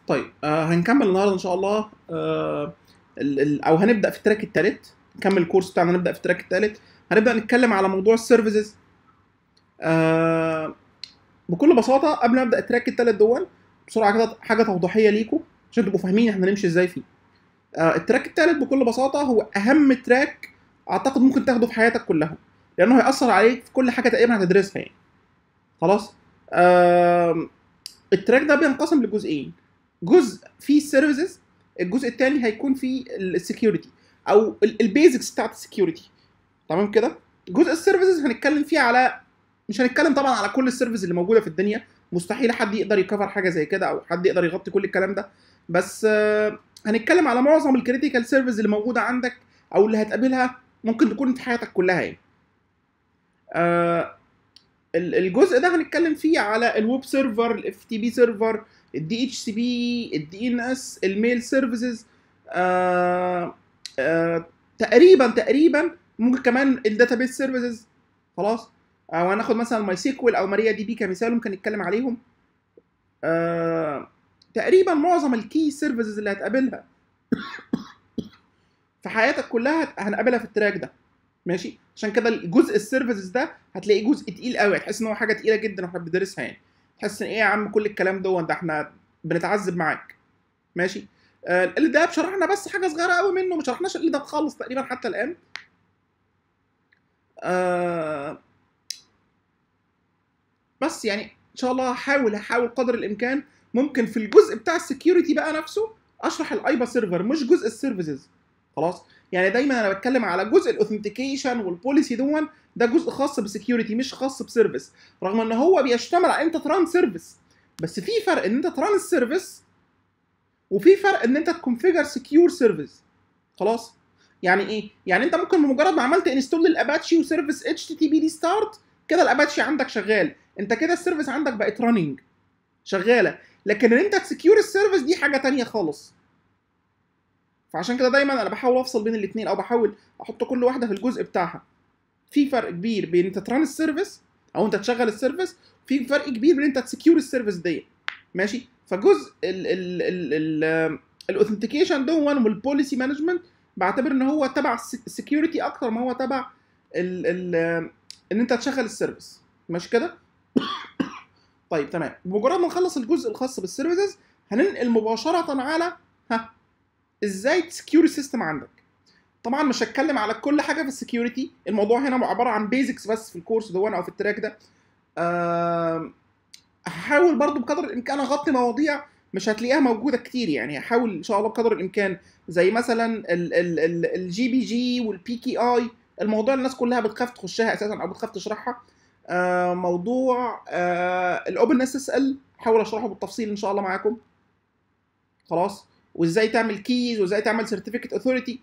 طيب آه هنكمل النهارده ان شاء الله آه ال ال او هنبدا في التراك الثالث نكمل الكورس بتاعنا نبدا في التراك الثالث هنبدا نتكلم على موضوع السيرفيسز آه بكل بساطه قبل ما ابدا التراك الثالث دول بسرعه كده حاجه توضيحيه ليكم عشان تبقوا فاهمين احنا هنمشي ازاي فيه آه التراك الثالث بكل بساطه هو اهم تراك اعتقد ممكن تاخده في حياتك كلها لانه هياثر عليك في كل حاجه تقريبا هتدرسها يعني خلاص آه التراك ده بينقسم لجزئين جزء فيه السيرفيسز الجزء الثاني هيكون فيه السكيورتي او البيزكس بتاعت السكيورتي تمام كده جزء السيرفيسز هنتكلم فيه على مش هنتكلم طبعا على كل السيرفيس اللي موجوده في الدنيا مستحيل حد يقدر يكفر حاجه زي كده او حد يقدر يغطي كل الكلام ده بس آه هنتكلم على معظم الكريتيكال سيرفيس اللي موجوده عندك او اللي هتقابلها ممكن تكون في حياتك كلها يعني آه الجزء ده هنتكلم فيه على الويب سيرفر الاف تي بي سيرفر الدي اتش سي بي الدي ان اس الميل سيرفيسز تقريبا تقريبا ممكن كمان الداتابيس سيرفيسز خلاص او هناخد مثلا ماي سيكوال او ماريا دي بي كمثال ممكن نتكلم عليهم آه تقريبا معظم الكي سيرفيسز اللي هتقابلها في حياتك كلها هنقابلها في التراك ده ماشي عشان كده الجزء السيرفيسز ده هتلاقيه جزء تقيل قوي هتحس ان هو حاجه تقيله جدا واحنا بندرسها يعني تحس ان ايه يا عم كل الكلام ده ده احنا بنتعذب معاك ماشي آه اللي ده شرحنا بس حاجه صغيره قوي منه ما شرحناش اللي ده خالص تقريبا حتى الان آه بس يعني ان شاء الله هحاول هحاول قدر الامكان ممكن في الجزء بتاع السكيورتي بقى نفسه اشرح الايبا سيرفر مش جزء السيرفيسز خلاص يعني دايما انا بتكلم على جزء الاوثنتيكيشن والبوليسي دون ده جزء خاص بسكيورتي مش خاص بسيرفيس رغم ان هو بيشتمل على انت تران سيرفيس بس في فرق ان انت تران السيرفيس وفي فرق ان انت تكونفيجر سكيور سيرفيس خلاص يعني ايه يعني انت ممكن بمجرد ما عملت انستول للاباتشي وسيرفيس اتش تي تي بي دي ستارت كده الاباتشي عندك شغال انت كده السيرفيس عندك بقت راننج شغاله لكن ان انت تسكيور السيرفيس دي حاجه تانية خالص فعشان كده دايما انا بحاول افصل بين الاثنين او بحاول احط كل واحده في الجزء بتاعها في فرق كبير بين انت تران السيرفيس او انت تشغل السيرفيس في فرق كبير بين انت تسكيور السيرفيس دي ماشي فجزء الاوثنتيكيشن دون والبوليسي مانجمنت بعتبر ان هو تبع السكيورتي اكتر ما هو تبع ال ال ان انت تشغل السيرفيس ماشي كده طيب تمام بمجرد ما نخلص الجزء الخاص بالسيرفيسز هننقل مباشره على ها ازاي تسكيور السيستم عندك طبعا مش هتكلم على كل حاجه في السكيورتي الموضوع هنا عباره عن بيزكس بس في الكورس ده او في التراك ده أه هحاول برضو بقدر الامكان اغطي مواضيع مش هتلاقيها موجوده كتير يعني هحاول ان شاء الله بقدر الامكان زي مثلا الجي بي جي والبي كي اي الموضوع الناس كلها بتخاف تخشها اساسا او بتخاف تشرحها أه موضوع أه الاوبن اس اس ال هحاول اشرحه بالتفصيل ان شاء الله معاكم خلاص وازاي تعمل كيز وازاي تعمل سيرتيفيكت اوثوريتي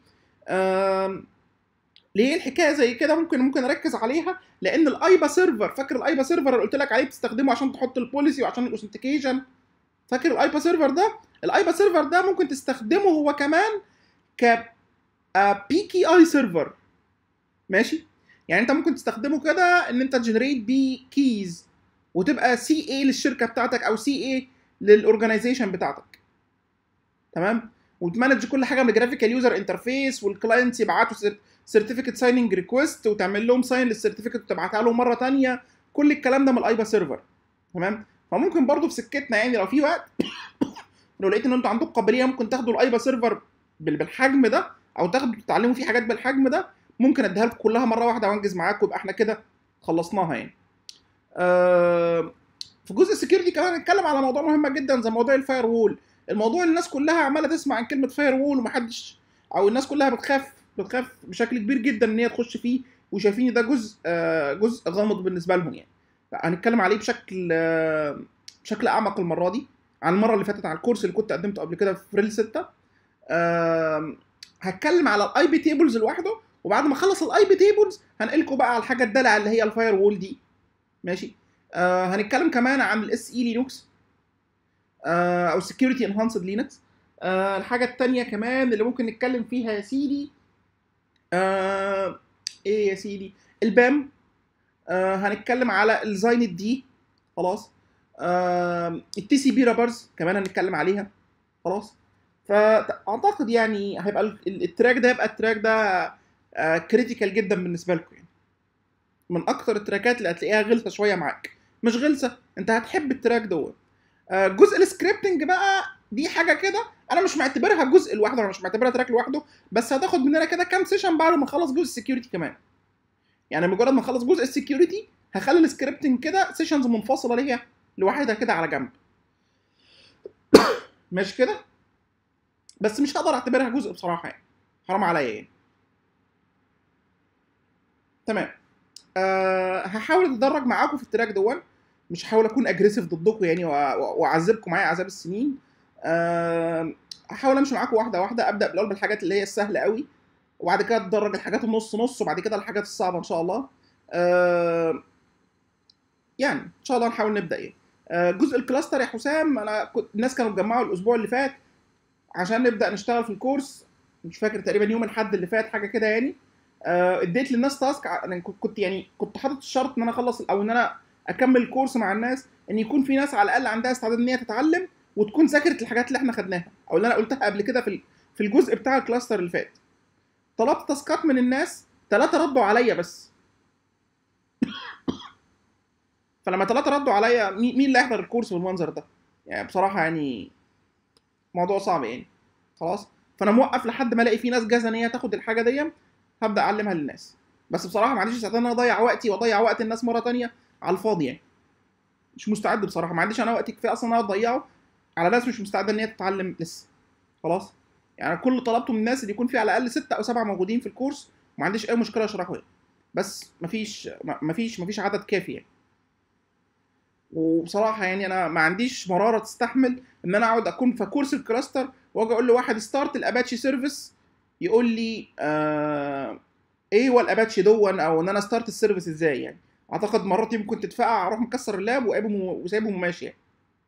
ليه الحكايه زي كده ممكن ممكن اركز عليها لان الايبا سيرفر فاكر الايبا سيرفر اللي قلت لك عليه بتستخدمه عشان تحط البوليسي وعشان الاوثنتيكيشن فاكر الايبا سيرفر ده الايبا سيرفر ده ممكن تستخدمه هو كمان ك بي كي اي سيرفر ماشي يعني انت ممكن تستخدمه كده ان انت تجنريت بي كيز وتبقى سي اي للشركه بتاعتك او سي اي للاورجنايزيشن بتاعتك تمام وتمانج كل حاجه من الجرافيكال يوزر انترفيس والكلاينتس يبعتوا سيرتيفيكت سايننج ريكويست وتعمل لهم ساين للسيرتيفيكت وتبعتها لهم مره ثانيه كل الكلام ده من الايبا سيرفر تمام فممكن برضو في سكتنا يعني لو في وقت لو لقيت ان انتوا عندكم قابليه ممكن تاخدوا الايبا سيرفر بالحجم ده او تاخدوا تتعلموا فيه حاجات بالحجم ده ممكن اديها لكم كلها مره واحده وانجز معاكم يبقى احنا كده خلصناها يعني أه في جزء السكيورتي كمان نتكلم على موضوع مهم جدا زي موضوع الفاير وول الموضوع الناس كلها عماله تسمع عن كلمه فاير وول ومحدش او الناس كلها بتخاف بتخاف بشكل كبير جدا ان هي تخش فيه وشايفين ده جزء آه جزء غامض بالنسبه لهم يعني هنتكلم عليه بشكل آه بشكل اعمق المره دي عن المره اللي فاتت على الكورس اللي كنت قدمته قبل كده في ريل 6 آه هتكلم على الاي بي تيبلز لوحده وبعد ما اخلص الاي بي تيبلز هنقلكم بقى على الحاجه الدلع اللي هي الفاير وول دي ماشي آه هنتكلم كمان عن الاس اي لينوكس آه او سكيورتي انهانسد لينكس آه الحاجه الثانيه كمان اللي ممكن نتكلم فيها يا سيدي آه ايه يا سيدي البام آه هنتكلم على الزاين دي خلاص آه التي سي بي رابرز كمان هنتكلم عليها خلاص فاعتقد يعني هيبقى ال- ال- التراك ده هيبقى التراك ده كريتيكال جدا بالنسبه لكم يعني من اكتر التراكات اللي هتلاقيها غلسه شويه معاك مش غلسه انت هتحب التراك دوت آه، جزء السكريبتنج بقى دي حاجه كده انا مش معتبرها جزء لوحده انا مش معتبرها تراك لوحده بس هتاخد مننا كده كام سيشن بعد ما نخلص جزء السكيورتي كمان يعني مجرد ما نخلص جزء السكيورتي هخلي السكريبتنج كده سيشنز منفصله ليها لوحدها كده على جنب ماشي كده بس مش هقدر اعتبرها جزء بصراحه يعني حرام عليا يعني تمام أه هحاول اتدرج معاكم في التراك دون مش هحاول اكون اجريسيف ضدكم يعني وأ- واعذبكم معايا عذاب السنين أه هحاول امشي معاكم واحده واحده ابدا بالاول بالحاجات اللي هي السهله قوي وبعد كده اتدرج الحاجات النص نص وبعد كده الحاجات الصعبه ان شاء الله أه يعني ان شاء الله نحاول نبدا يعني أه جزء الكلاستر يا حسام انا كنت الناس كانوا اتجمعوا الاسبوع اللي فات عشان نبدا نشتغل في الكورس مش فاكر تقريبا يوم الاحد اللي فات حاجه كده يعني آه، اديت للناس تاسك ع- انا كنت كنت يعني كنت حاطط الشرط ان انا اخلص او ان انا اكمل الكورس مع الناس ان يكون في ناس على الاقل عندها استعداد ان هي تتعلم وتكون ذاكرت الحاجات اللي احنا خدناها او اللي انا قلتها قبل كده في ال- في الجزء بتاع الكلاستر اللي فات طلبت تاسكات من الناس ثلاثه ردوا عليا بس فلما ثلاثه ردوا عليا مين مين اللي هيحضر الكورس بالمنظر ده يعني بصراحه يعني موضوع صعب يعني خلاص فانا موقف لحد ما الاقي في ناس جاهزه ان هي تاخد الحاجه دي هبدا اعلمها للناس بس بصراحه ما عنديش استعداد ان انا اضيع وقتي واضيع وقت الناس مره تانية على الفاضي يعني مش مستعد بصراحه ما عنديش انا وقت كفايه اصلا ان انا اضيعه على ناس مش مستعده ان هي تتعلم لسه خلاص يعني كل اللي طلبته من الناس اللي يكون في على الاقل ستة او سبعة موجودين في الكورس وما عنديش اي مشكله اشرحه يعني بس مفيش مفيش مفيش عدد كافي يعني وبصراحه يعني انا ما عنديش مراره تستحمل ان انا اقعد اكون في كورس الكلاستر واجي اقول لواحد ستارت الاباتشي سيرفيس يقول لي آه ايه هو الاباتشي دون او ان انا ستارت السيرفيس ازاي يعني اعتقد مرات ممكن تتفقع اروح مكسر اللاب وقايبهم وسايبهم وماشي يعني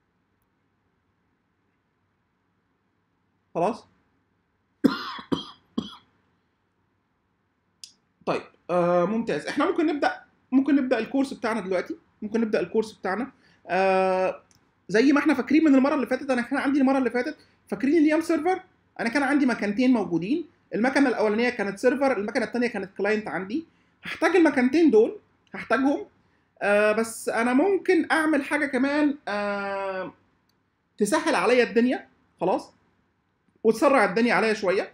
خلاص طيب آه ممتاز احنا ممكن نبدا ممكن نبدا الكورس بتاعنا دلوقتي ممكن نبدا الكورس بتاعنا آه زي ما احنا فاكرين من المره اللي فاتت انا كان عندي المره اللي فاتت فاكرين اليام سيرفر انا كان عندي مكانتين موجودين المكنه الاولانيه كانت سيرفر المكنه الثانيه كانت كلاينت عندي هحتاج المكانتين دول هحتاجهم آه بس انا ممكن اعمل حاجه كمان آه تسهل عليا الدنيا خلاص وتسرع الدنيا عليا شويه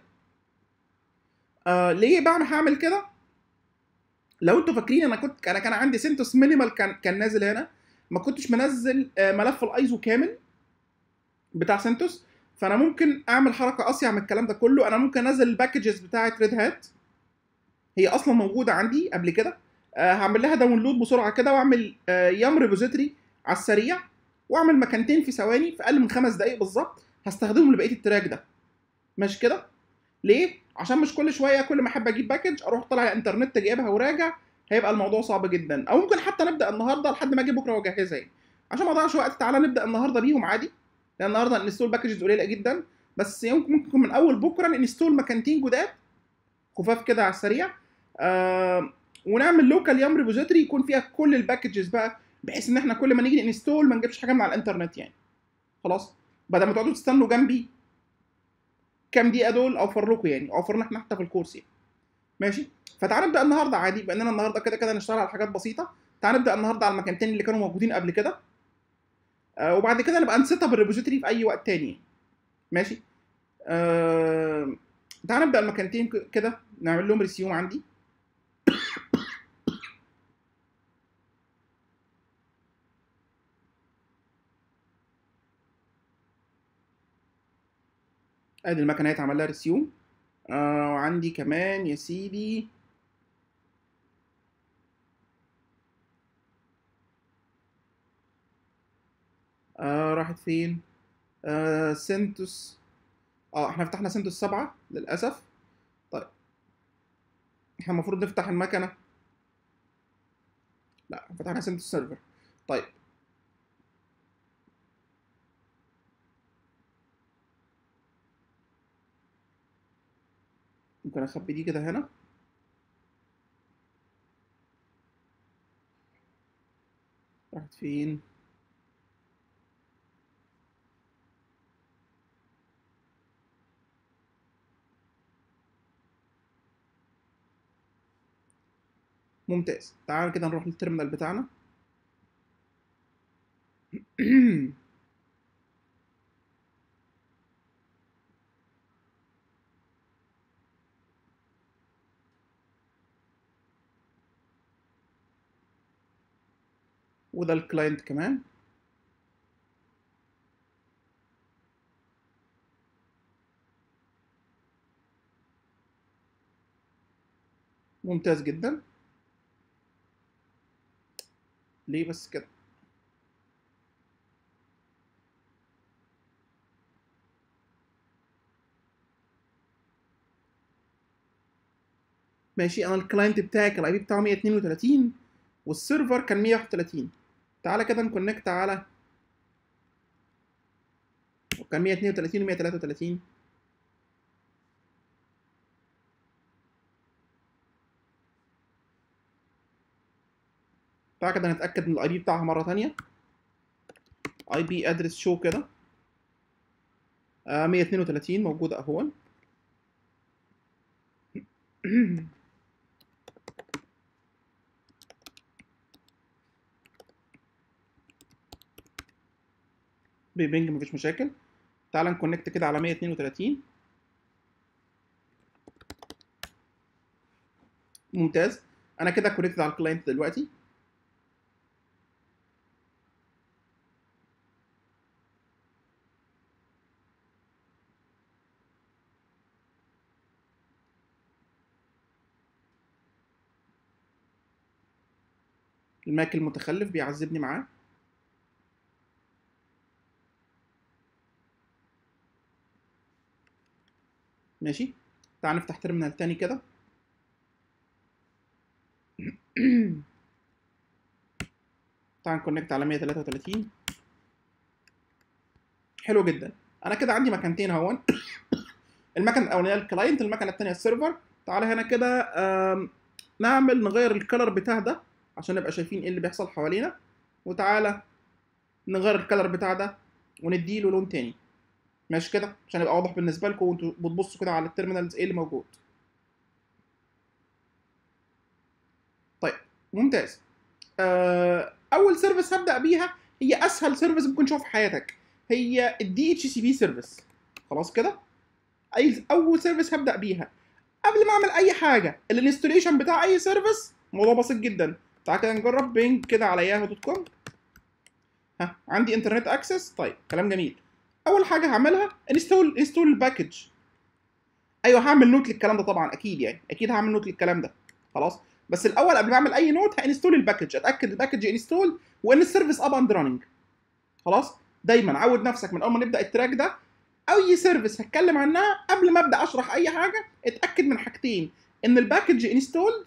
آه ليه بعمل هعمل كده لو انتوا فاكرين انا كنت انا كان عندي سنتوس مينيمال كان كان نازل هنا ما كنتش منزل آه، ملف الايزو كامل بتاع سنتوس فانا ممكن اعمل حركه اصيع من الكلام ده كله انا ممكن انزل الباكجز بتاعه ريد هات هي اصلا موجوده عندي قبل كده آه، هعمل لها داونلود بسرعه كده واعمل آه، يام ريبوزيتوري على السريع واعمل مكانتين في ثواني في اقل من خمس دقائق بالظبط هستخدمهم لبقيه التراك ده ماشي كده ليه عشان مش كل شويه كل ما احب اجيب باكج اروح طالع على الانترنت جايبها وراجع هيبقى الموضوع صعب جدا او ممكن حتى نبدا النهارده لحد ما اجي بكره واجهزها يعني عشان ما اضيعش وقت تعالى نبدا النهارده بيهم عادي لان النهارده الانستول باكجز قليله جدا بس يمكن ممكن من اول بكره ننستول مكانتين جداد خفاف كده على السريع آه ونعمل لوكال يام ريبوزيتوري يكون فيها كل الباكجز بقى بحيث ان احنا كل ما نيجي ننستول ما نجيبش حاجه من على الانترنت يعني خلاص بدل ما تقعدوا تستنوا جنبي كام دقيقه دول اوفر لكم يعني اوفر لنا احنا حتى في الكورس يعني ماشي فتعال نبدا النهارده عادي باننا النهارده كده كده نشتغل على حاجات بسيطه تعال نبدا النهارده على المكانتين اللي كانوا موجودين قبل كده آه وبعد كده نبقى نسيت اب الريبوزيتوري في اي وقت تاني ماشي آه تعال نبدا المكانتين ك- كده نعمل لهم ريسيوم عندي ادي المكنه هي اتعمل لها ريسيوم آه وعندي كمان يا سيدي آه راحت فين آه سنتوس اه احنا فتحنا سنتوس سبعة للأسف طيب احنا المفروض نفتح المكنة لا فتحنا سنتوس سيرفر طيب ممكن اخبي دي كده هنا راحت فين ممتاز تعال كده نروح للتيرمينال بتاعنا وده الكلاينت كمان ممتاز جدا ليه بس كده ماشي انا الكلاينت بتاعي كان الاي بي بتاعه 132 والسيرفر كان 131 تعالى كده نكونكت على كان 132 و 133 تعالى كده نتاكد من الاي بي بتاعها مره ثانيه اي بي ادرس شو كده آه 132 موجوده اهو بيبنج مفيش مشاكل تعال نكونكت كده على 132 ممتاز انا كده كونكتد على الكلاينت دلوقتي الماك المتخلف بيعذبني معاه ماشي تعال نفتح تيرمينال تاني كده تعال نكونكت على 133 حلو جدا انا كده عندي مكانتين اهون المكنه الاولانيه الكلاينت المكنه الثانيه السيرفر تعالى هنا كده نعمل نغير الكلر بتاع ده عشان نبقى شايفين ايه اللي بيحصل حوالينا وتعالى نغير الكلر بتاع ده ونديله لون تاني ماشي كده عشان يبقى واضح بالنسبه لكم وانتوا بتبصوا كده على التيرمينالز ايه اللي موجود طيب ممتاز آه اول سيرفيس هبدا بيها هي اسهل سيرفيس ممكن تشوفها في حياتك هي الدي اتش سي بي سيرفيس خلاص كده اي اول سيرفيس هبدا بيها قبل ما اعمل اي حاجه الانستوليشن بتاع اي سيرفيس موضوع بسيط جدا تعال كده نجرب بينج كده على ياهو دوت كوم ها عندي انترنت اكسس طيب كلام جميل اول حاجه هعملها انستول انستول الباكج ايوه هعمل نوت للكلام ده طبعا اكيد يعني اكيد هعمل نوت للكلام ده خلاص بس الاول قبل ما اعمل اي نوت هانستول الباكج اتاكد الباكج انستول وان السيرفيس اب اند راننج خلاص دايما عود نفسك من اول ما نبدا التراك ده اي سيرفيس هتكلم عنها قبل ما ابدا اشرح اي حاجه اتاكد من حاجتين ان الباكج انستولد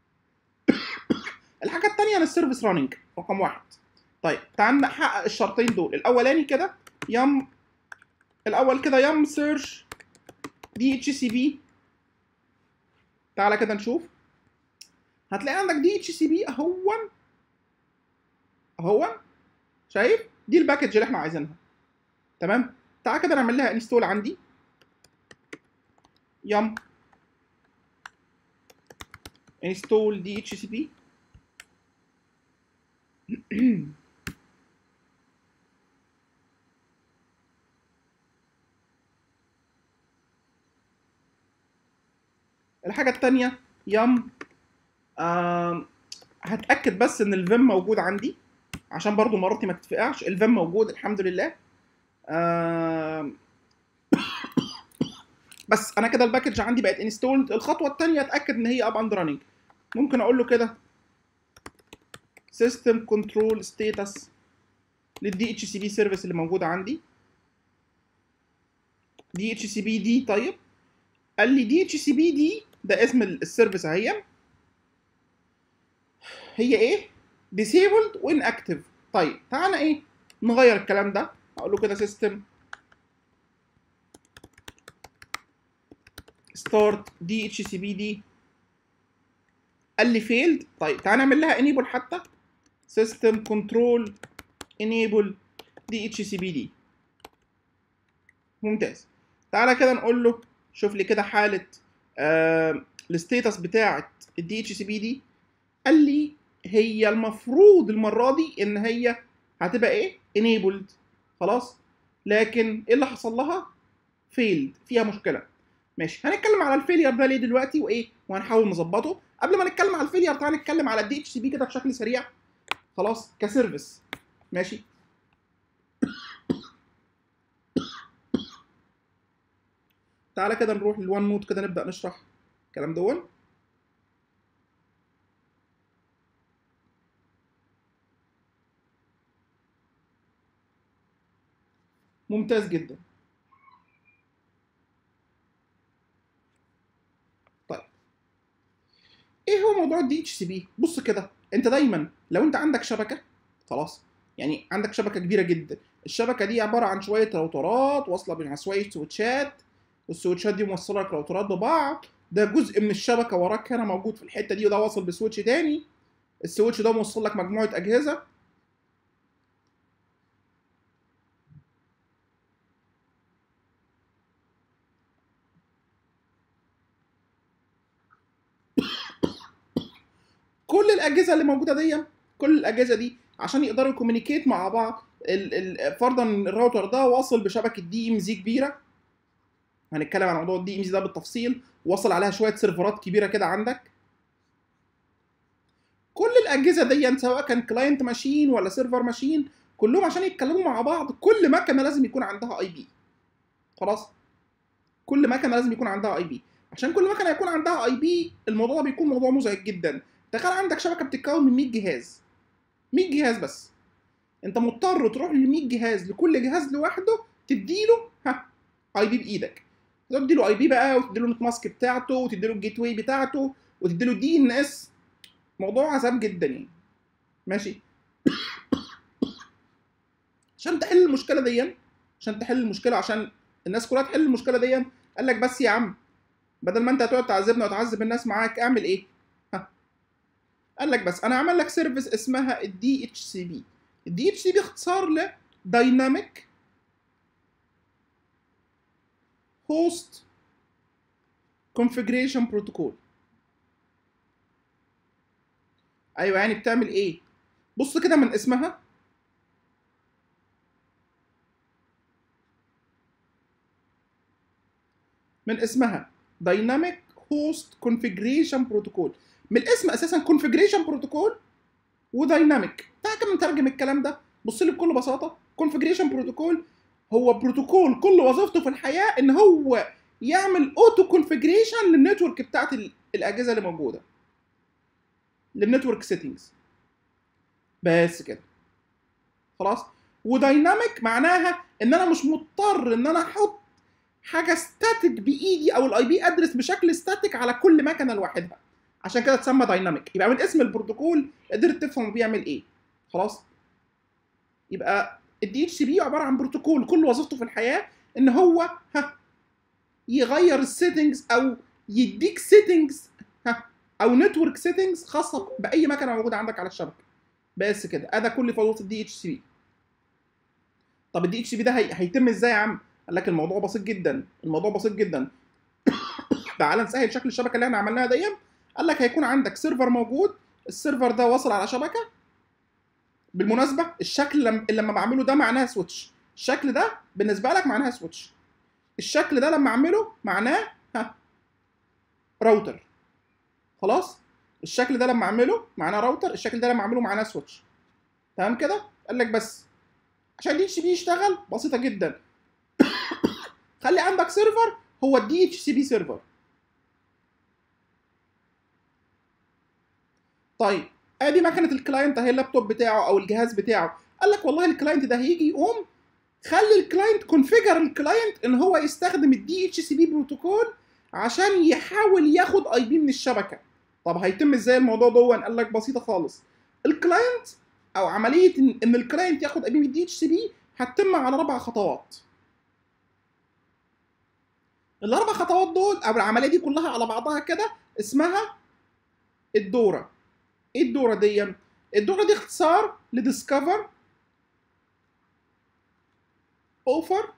الحاجه الثانيه ان السيرفيس راننج رقم واحد طيب تعال نحقق الشرطين دول الاولاني كده يم الاول كده يم سيرش دي اتش سي بي تعالى كده نشوف هتلاقي عندك دي اتش سي بي اهون اهون شايف دي الباكج اللي احنا عايزينها تمام تعالى كده نعمل لها انستول عندي يم انستول دي اتش سي بي الحاجة التانية يم آه هتأكد بس إن الفيم موجود عندي عشان برضو مراتي ما تتفقعش الفيم موجود الحمد لله آه بس أنا كده الباكج عندي بقت انستولد الخطوة التانية أتأكد إن هي أب أند راننج ممكن أقول له كده سيستم كنترول ستيتس للدي اتش سي بي سيرفيس اللي موجودة عندي دي اتش سي بي دي طيب قال لي دي اتش سي بي دي ده اسم السيرفيس اهي هي ايه disabled وinactive طيب تعالى ايه نغير الكلام ده اقول له كده سيستم ستارت دي اتش سي بي دي قال لي فيلد طيب تعالى نعمل لها انيبل حتى سيستم كنترول انيبل دي اتش سي بي دي ممتاز تعالى كده نقول له شوف لي كده حاله آه الستيتس بتاعه الدي اتش سي بي دي قال لي هي المفروض المره دي ان هي هتبقى ايه enabled خلاص لكن ايه اللي حصل لها فيلد فيها مشكله ماشي هنتكلم على الفيلير ده ليه دلوقتي وايه وهنحاول نظبطه قبل ما نتكلم على الفيلير تعالى نتكلم على الدي اتش سي بي كده بشكل سريع خلاص كسيرفيس ماشي تعالى كده نروح للوان نوت كده نبدا نشرح الكلام دون ممتاز جدا طيب ايه هو موضوع الدي اتش سي بي بص كده انت دايما لو انت عندك شبكه خلاص يعني عندك شبكه كبيره جدا الشبكه دي عباره عن شويه راوترات واصله بين شويه سويتشات والسويتشات دي موصله لك راوترات ببعض ده جزء من الشبكه وراك هنا موجود في الحته دي وده واصل بسويتش تاني السويتش ده موصل لك مجموعه اجهزه كل الاجهزه اللي موجوده دي كل الاجهزه دي عشان يقدروا يكومينيكيت مع بعض ال- ال- فرضا الراوتر ده واصل بشبكه دي ام زي كبيره هنتكلم عن موضوع الدي ام زي ده بالتفصيل وصل عليها شويه سيرفرات كبيره كده عندك كل الاجهزه دي سواء كان كلاينت ماشين ولا سيرفر ماشين كلهم عشان يتكلموا مع بعض كل مكنه لازم يكون عندها اي بي خلاص كل مكنه لازم يكون عندها اي بي عشان كل مكنه يكون عندها اي بي الموضوع ده بيكون موضوع مزعج جدا تخيل عندك شبكه بتتكون من 100 جهاز 100 جهاز بس انت مضطر تروح ل 100 جهاز لكل جهاز لوحده تديله ها اي بي بايدك تديله اي بي بقى وتديله النت ماسك بتاعته وتديله الجيت واي بتاعته وتديله دي ان اس موضوع عذاب جدا يعني ماشي عشان تحل المشكله دي عشان تحل المشكله عشان الناس كلها تحل المشكله دي قال لك بس يا عم بدل ما انت هتقعد تعذبنا وتعذب الناس معاك اعمل ايه ها قال لك بس انا هعمل لك سيرفيس اسمها الدي اتش سي بي الدي اتش سي بي اختصار ل دايناميك هوست كونفيجريشن بروتوكول ايوه يعني بتعمل ايه بص كده من اسمها من اسمها دايناميك هوست كونفيجريشن بروتوكول من الاسم اساسا كونفيجريشن بروتوكول ودايناميك تعال كده نترجم الكلام ده بص لي بكل بساطه كونفيجريشن بروتوكول هو بروتوكول كل وظيفته في الحياه ان هو يعمل اوتو كونفيجريشن للنتورك بتاعت ال- الاجهزه اللي موجوده للنتورك سيتنجز بس كده خلاص ودايناميك معناها ان انا مش مضطر ان انا احط حاجه ستاتيك بايدي او الاي بي ادرس بشكل ستاتيك على كل مكنه لوحدها عشان كده اتسمى دايناميك يبقى من اسم البروتوكول قدرت تفهم بيعمل ايه خلاص يبقى الدي اتش سي بي عباره عن بروتوكول كل وظيفته في الحياه ان هو ها يغير السيتنجز او يديك سيتنجز ها او نتورك سيتنجز خاصه باي مكنه موجوده عندك على الشبكه بس كده ادي كل وظيفه الدي اتش سي بي طب الدي اتش بي ده هي... هيتم ازاي يا عم قال لك الموضوع بسيط جدا الموضوع بسيط جدا تعال نسهل شكل الشبكه اللي احنا عملناها دي قال لك هيكون عندك سيرفر موجود السيرفر ده واصل على شبكه بالمناسبه الشكل لم- اللي لما بعمله ده معناها سويتش الشكل ده بالنسبه لك معناها سويتش الشكل ده لما اعمله معناه ها راوتر خلاص الشكل ده لما اعمله معناه راوتر الشكل ده لما اعمله معناه سويتش تمام كده قال لك بس عشان الدي اتش بي يشتغل بسيطه جدا خلي عندك سيرفر هو الدي اتش سي بي سيرفر طيب ادي مكنه الكلاينت اهي اللابتوب بتاعه او الجهاز بتاعه قال لك والله الكلاينت ده هيجي يقوم خلي الكلاينت كونفيجر الكلاينت ان هو يستخدم الدي اتش سي بي بروتوكول عشان يحاول ياخد اي بي من الشبكه طب هيتم ازاي الموضوع ده قال لك بسيطه خالص الكلاينت او عمليه ان إن الكلاينت ياخد اي بي من الدي اتش سي بي هتتم على اربع خطوات الاربع خطوات دول او العمليه دي كلها على بعضها كده اسمها الدوره ايه الدوره دي الدوره دي اختصار لديسكفر اوفر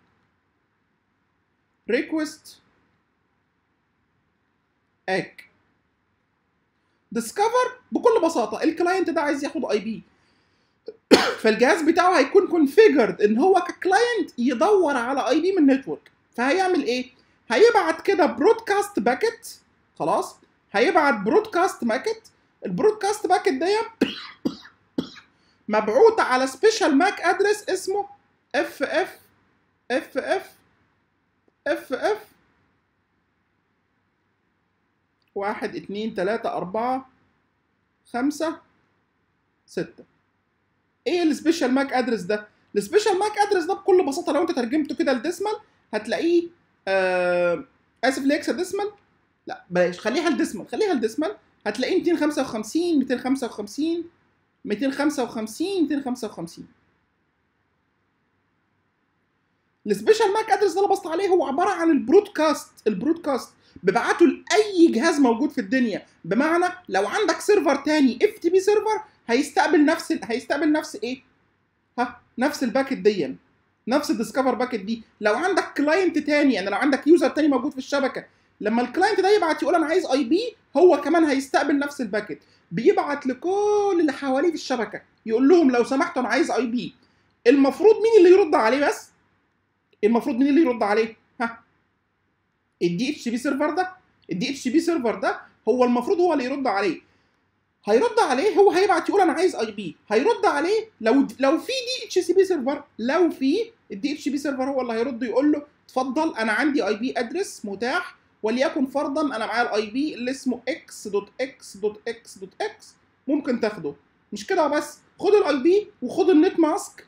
ريكوست اك ديسكفر بكل بساطه الكلاينت ده عايز ياخد اي بي فالجهاز بتاعه هيكون كونفيجرد ان هو ككلاينت يدور على اي بي من النتورك فهيعمل ايه هيبعت كده برودكاست باكيت خلاص هيبعت برودكاست باكيت البرودكاست باكيت دي مبعوثه على سبيشال ماك ادرس اسمه اف اف اف اف اف اف واحد اتنين تلاتة أربعة خمسة ستة ايه السبيشال ماك ادرس ده؟ السبيشال ماك ادرس ده بكل بساطة لو انت ترجمته كده لديسمال هتلاقيه آه اسف ليكسا ديسمال لا بلاش خليها الديسمال خليها الديسمال هتلاقيه 255 255 255 255 السبيشال ماك ادرس ده اللي بسط عليه هو عباره عن البرودكاست البرودكاست ببعته لاي جهاز موجود في الدنيا بمعنى لو عندك سيرفر تاني اف تي بي سيرفر هيستقبل نفس ال... هيستقبل نفس ايه ها نفس الباكت دي نفس الديسكفر باكت دي لو عندك كلاينت تاني يعني لو عندك يوزر تاني موجود في الشبكه لما الكلاينت ده يبعت يقول انا عايز اي بي هو كمان هيستقبل نفس الباكت بيبعت لكل اللي حواليه في الشبكه يقول لهم لو سمحتوا انا عايز اي بي المفروض مين اللي يرد عليه بس المفروض مين اللي يرد عليه ها الدي اتش بي سيرفر ده الدي اتش بي سيرفر ده هو المفروض هو اللي يرد عليه هيرد عليه هو هيبعت يقول انا عايز اي بي هيرد عليه لو لو في دي اتش سي بي سيرفر لو في الدي اتش بي سيرفر هو اللي هيرد يقول له اتفضل انا عندي اي بي ادرس متاح وليكن فرضا انا معايا الاي بي اللي اسمه اكس دوت اكس دوت اكس دوت اكس ممكن تاخده مش كده بس خد الاي بي وخد النت ماسك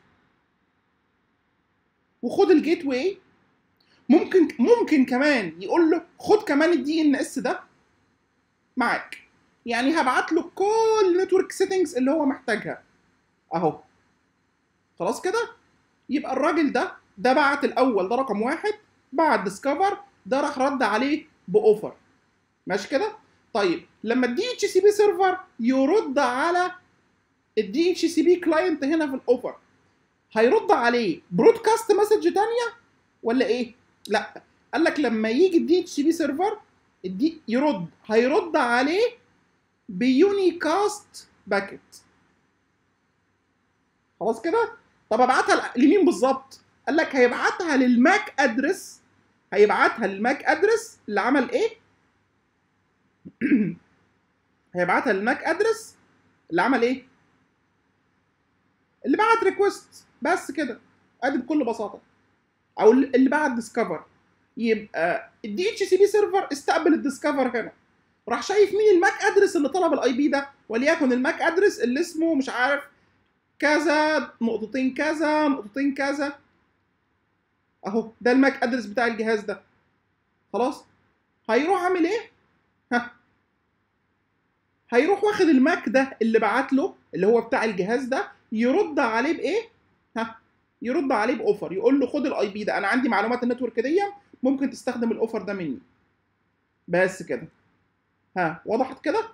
وخد الجيت واي ممكن ممكن كمان يقول له خد كمان الدي ان اس ده معاك يعني هبعت له كل نتورك سيتنجز اللي هو محتاجها اهو خلاص كده يبقى الراجل ده ده بعت الاول ده رقم واحد بعت ديسكفر ده راح رد عليه باوفر ماشي كده طيب لما الدي اتش سي بي سيرفر يرد على الدي اتش سي بي كلاينت هنا في الاوفر هيرد عليه برودكاست مسج تانية ولا ايه لا قال لك لما يجي الدي اتش سي بي سيرفر الدي يرد هيرد عليه بيونيكاست باكيت خلاص كده طب ابعتها لمين بالظبط قال لك هيبعتها للماك ادرس هيبعتها للماك ادرس اللي عمل ايه هيبعتها للماك ادرس اللي عمل ايه اللي بعت ريكوست بس كده ادي بكل بساطه او اللي بعت ديسكفر يبقى الدي اتش سي بي سيرفر استقبل الديسكفر هنا راح شايف مين الماك ادرس اللي طلب الاي بي ده وليكن الماك ادرس اللي اسمه مش عارف كذا نقطتين كذا نقطتين كذا اهو ده الماك ادرس بتاع الجهاز ده خلاص هيروح عامل ايه ها هيروح واخد الماك ده اللي بعت له اللي هو بتاع الجهاز ده يرد عليه بايه ها يرد عليه باوفر يقول له خد الاي بي ده انا عندي معلومات النتورك دي ممكن تستخدم الاوفر ده مني بس كده ها وضحت كده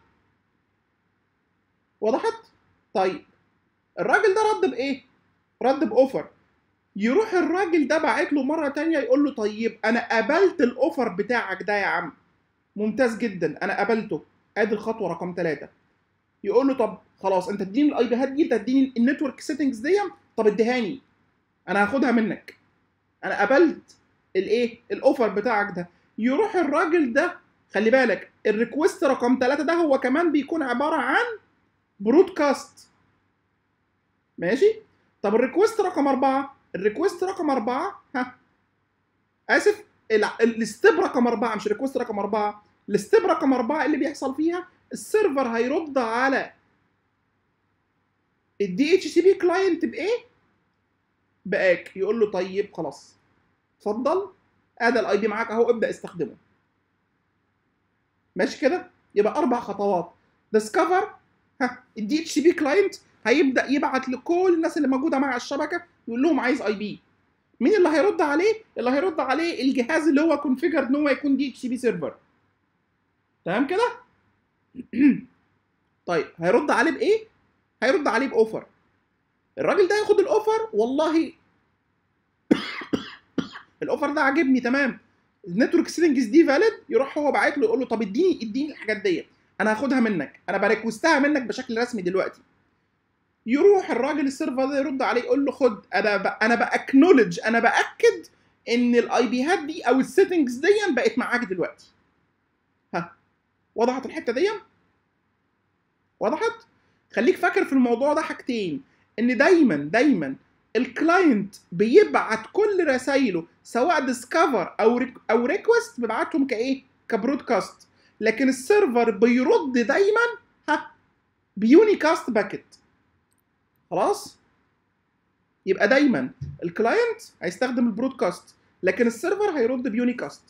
وضحت طيب الراجل ده رد بايه رد باوفر يروح الراجل ده باعت له مره تانية يقول له طيب انا قبلت الاوفر بتاعك ده يا عم ممتاز جدا انا قبلته ادي الخطوه رقم ثلاثة يقول له طب خلاص انت اديني الاي بيهات دي انت اديني النتورك سيتنجز دي طب اديهاني انا هاخدها منك انا قبلت الايه الاوفر بتاعك ده يروح الراجل ده خلي بالك الريكوست رقم ثلاثة ده هو كمان بيكون عباره عن برودكاست ماشي طب الريكوست رقم أربعة الريكوست رقم أربعة ها آسف الستيب رقم أربعة مش الريكوست رقم أربعة الستيب رقم أربعة اللي بيحصل فيها السيرفر هيرد على الدي اتش سي بي كلاينت بايه؟ باك يقول له طيب خلاص اتفضل ادي الاي بي معاك اهو ابدا استخدمه ماشي كده يبقى اربع خطوات ديسكفر ها الدي اتش سي بي كلاينت هيبدا يبعت لكل الناس اللي موجوده مع الشبكه يقول لهم عايز اي بي مين اللي هيرد عليه اللي هيرد عليه الجهاز اللي هو كونفيجر ان هو يكون دي اتش سي بي سيرفر تمام كده طيب هيرد عليه بايه هيرد عليه باوفر الراجل ده ياخد الاوفر والله الاوفر ده عاجبني تمام النتورك سيتنجز دي فاليد يروح هو باعت له يقول له طب اديني اديني الحاجات دي انا هاخدها منك انا بريكوستها منك بشكل رسمي دلوقتي يروح الراجل السيرفر ده يرد عليه يقول له خد انا ب... انا باكنولج انا باكد ان الاي بيهات دي او السيتنجز دي بقت معاك دلوقتي ها وضحت الحته دي وضحت خليك فاكر في الموضوع ده حاجتين ان دايما دايما الكلاينت بيبعت كل رسايله سواء ديسكفر او ريك او ريكوست بيبعتهم كايه كبرودكاست لكن السيرفر بيرد دايما ها بيونيكاست باكيت خلاص يبقى دايما الكلاينت هيستخدم البرودكاست لكن السيرفر هيرد بيونيكاست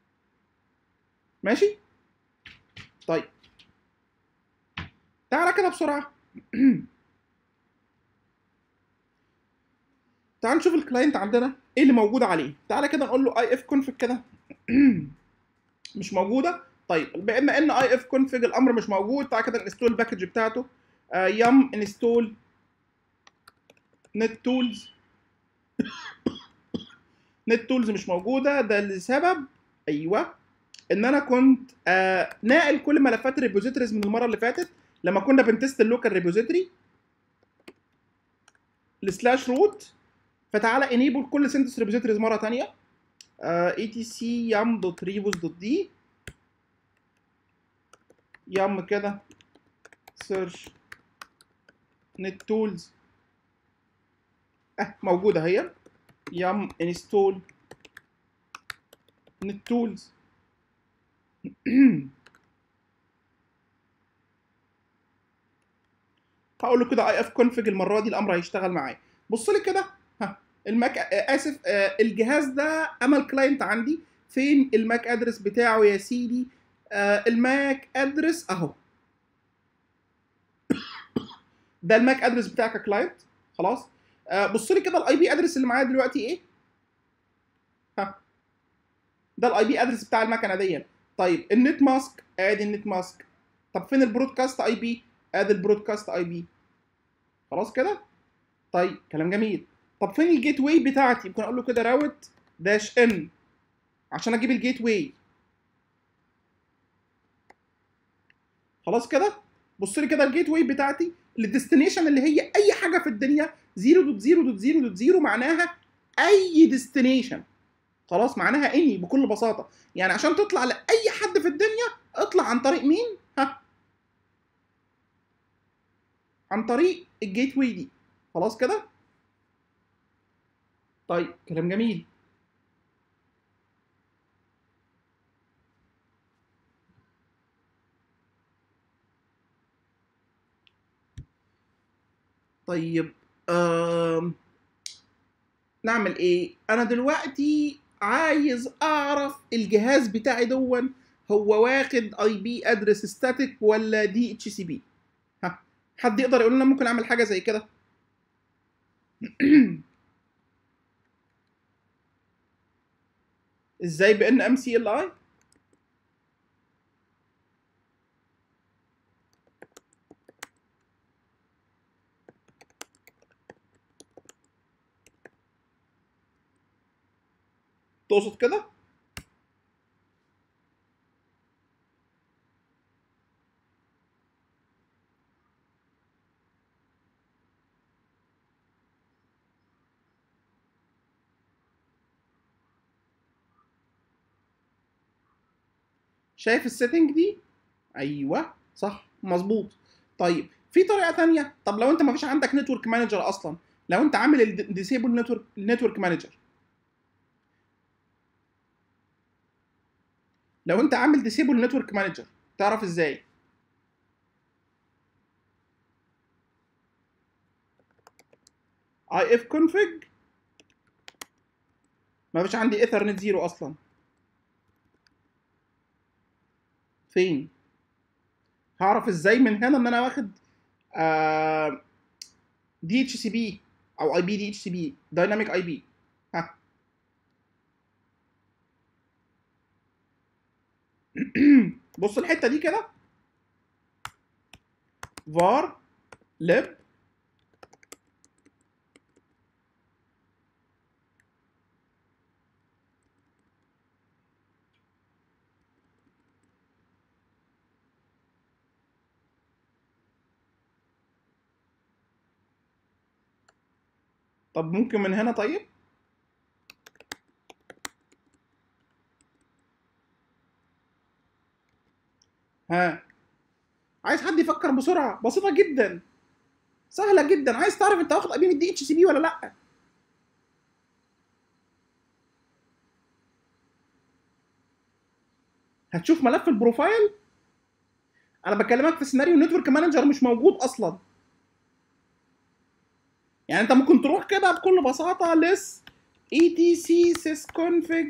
ماشي طيب تعالى كده بسرعه تعال نشوف الكلاينت عندنا ايه اللي موجود عليه تعالى كده نقول له اي اف كونفج كده مش موجوده طيب بما ان اي اف كونفج الامر مش موجود تعالى كده نستول الباكج بتاعته يم انستول نت تولز نت تولز مش موجوده ده لسبب ايوه ان انا كنت آه ناقل كل ملفات الريبوزيتوريز من المره اللي فاتت لما كنا بنتست اللوكال ريبوزيتوري السلاش روت فتعالى انيبل كل سنتس ريبوزيتوريز مره ثانيه اي تي سي يم دوت ريبوز دوت دي يم كده سيرش نت تولز اه موجوده اهي يم انستول نت تولز هقول له كده اي اف كونفج المره دي الامر هيشتغل معايا بص لي كده ها الماك آه اسف آه الجهاز ده اما الكلاينت عندي فين الماك ادرس بتاعه يا سيدي آه الماك ادرس اهو ده الماك ادرس بتاعك يا كلاينت خلاص آه بص لي كده الاي بي ادرس اللي معايا دلوقتي ايه ها ده الاي بي ادرس بتاع المكنه دي طيب النت ماسك ادي النت ماسك طب فين البرودكاست اي بي ادي البرودكاست اي بي خلاص كده طيب كلام جميل طب فين الجيت واي بتاعتي ممكن اقول له كده راوت داش ان عشان اجيب الجيت واي خلاص كده بص لي كده الجيت واي بتاعتي الديستنيشن اللي هي اي حاجه في الدنيا 0.0.0.0 معناها اي ديستنيشن خلاص معناها اني بكل بساطه يعني عشان تطلع لاي حد في الدنيا اطلع عن طريق مين ها عن طريق الجيت واي دي خلاص كده طيب كلام جميل طيب آم. نعمل ايه انا دلوقتي عايز اعرف الجهاز بتاعي دون هو واخد اي بي ادرس ستاتيك ولا دي اتش سي بي ها حد يقدر يقول لنا ممكن اعمل حاجه زي كده ازاي بان ام سي ال اي تقصد كده شايف السيتنج دي ايوه صح مظبوط طيب في طريقه تانية طب لو انت ما فيش عندك نتورك مانجر اصلا لو انت عامل الديسيبل نتورك نتورك مانجر لو انت عامل ديسيبل نتورك مانجر تعرف ازاي اي اف كونفج ما فيش عندي ايثرنت زيرو اصلا فين هعرف ازاي من هنا ان انا واخد دي اتش سي بي او اي بي دي اتش سي بي دايناميك اي بي ها بص الحته دي كده var lib طب ممكن من هنا طيب ها عايز حد يفكر بسرعه بسيطه جدا سهله جدا عايز تعرف انت واخد اي بي من الدي اتش سي بي ولا لا هتشوف ملف البروفايل انا بكلمك في سيناريو نتورك مانجر مش موجود اصلا يعني انت ممكن تروح كده بكل بساطه لس اي تي سي سيس config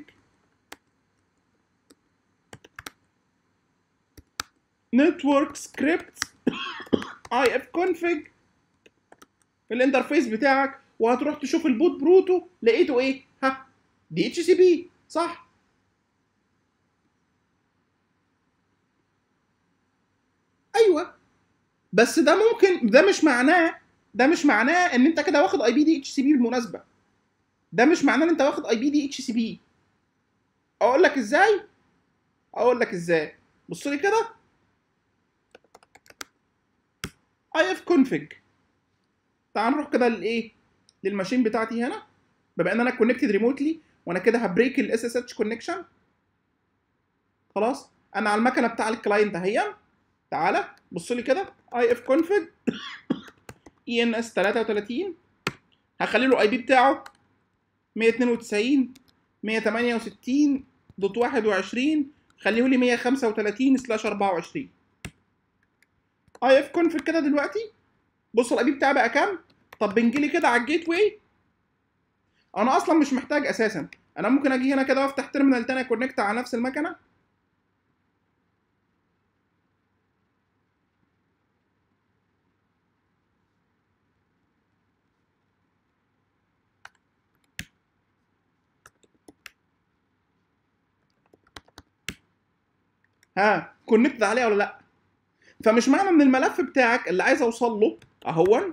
نتورك سكريبت اي اف config في الانترفيس بتاعك وهتروح تشوف البوت بروتو لقيته ايه ها دي اتش سي بي صح ايوه بس ده ممكن ده مش معناه ده مش معناه ان انت كده واخد اي بي دي اتش سي بي بالمناسبه ده مش معناه ان انت واخد اي بي دي اتش سي بي اقول لك ازاي اقول لك ازاي بص لي كده اي اف config تعال نروح كده للايه للماشين بتاعتي هنا بما ان انا كونكتد ريموتلي وانا كده هبريك الاس اس اتش كونكشن خلاص انا على المكنه بتاع الكلاينت اهي تعالى بص لي كده اي اف config اي ان اس 33 هخلي له اي بي بتاعه 192 168 دوت 21 خليه لي 135 سلاش 24 اي اف config كده دلوقتي بص الاي بي بتاعي بقى كام طب بنجي لي كده على الجيت واي انا اصلا مش محتاج اساسا انا ممكن اجي هنا كده وافتح تيرمينال تاني كونكت على نفس المكنه ها كونكت عليه ولا لا فمش معنى ان الملف بتاعك اللي عايز اوصل له اهو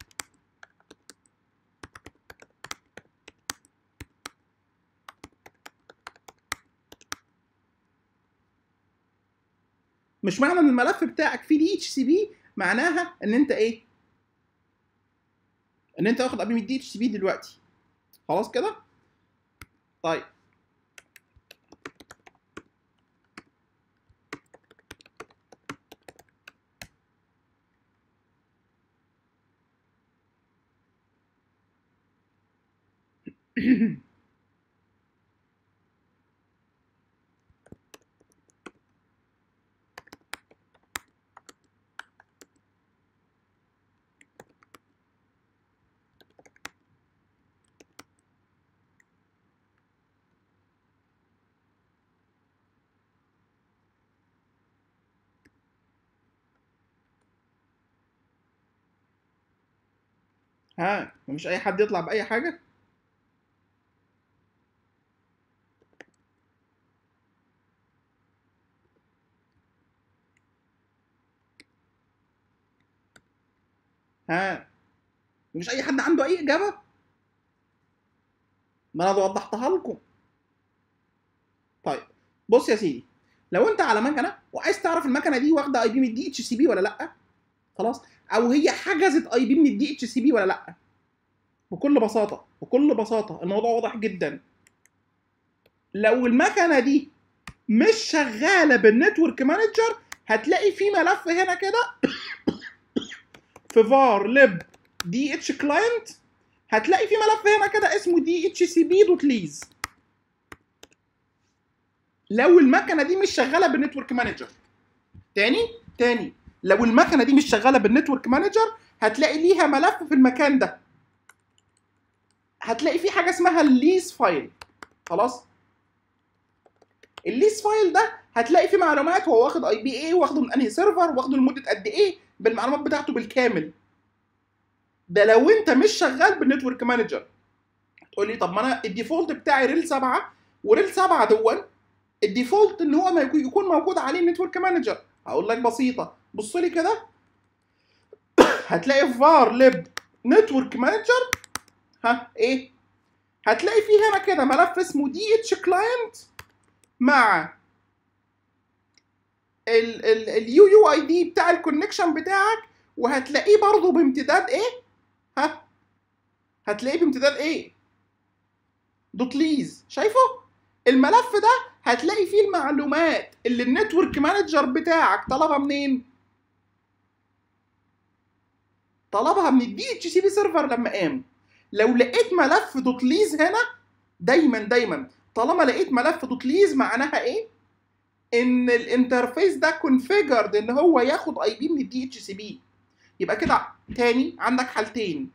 مش معنى ان الملف بتاعك فيه دي اتش سي بي معناها ان انت ايه ان انت واخد ابي من الدي اتش سي بي دلوقتي خلاص كده طيب ها مفيش اي حد يطلع باي حاجه ها مفيش اي حد عنده اي اجابه ما انا وضحتها لكم طيب بص يا سيدي لو انت على مكنه وعايز تعرف المكنه دي واخده اي بي من الدي اتش سي بي ولا لا خلاص او هي حجزت اي بي من الدي اتش سي بي ولا لا بكل بساطه بكل بساطه الموضوع واضح جدا لو المكنه دي مش شغاله بالنتورك مانجر هتلاقي في ملف هنا كده في var lib دي اتش كلاينت هتلاقي في ملف هنا كده اسمه دي اتش سي بي دوت ليز لو المكنه دي مش شغاله بالنتورك مانجر تاني تاني لو المكنه دي مش شغاله بالنتورك مانجر هتلاقي ليها ملف في المكان ده هتلاقي في حاجه اسمها الليز فايل خلاص الليز فايل ده هتلاقي فيه معلومات هو واخد اي بي ايه واخده من انهي سيرفر واخده لمده قد ايه بالمعلومات بتاعته بالكامل ده لو انت مش شغال بالنتورك مانجر تقول لي طب ما انا الديفولت بتاعي ريل 7 وريل 7 دون الديفولت ان هو ما يكون موجود عليه نتورك مانجر هقول لك بسيطه بص لي كده هتلاقي في فار ليب نتورك مانجر ها ايه هتلاقي فيه هنا كده ملف اسمه دي اتش كلاينت مع اليو يو اي دي بتاع الكونكشن بتاعك وهتلاقيه برضه بامتداد ايه ها هتلاقيه بامتداد ايه دوت ليز شايفه الملف ده هتلاقي فيه المعلومات اللي النتورك مانجر بتاعك طلبها منين طلبها من الدي اتش سي بي سيرفر لما قام لو لقيت ملف دوت ليز هنا دايما دايما طالما لقيت ملف دوت ليز معناها ايه ان الانترفيس ده كونفيجرد ان هو ياخد اي بي من الدي اتش سي بي يبقى كده تاني عندك حالتين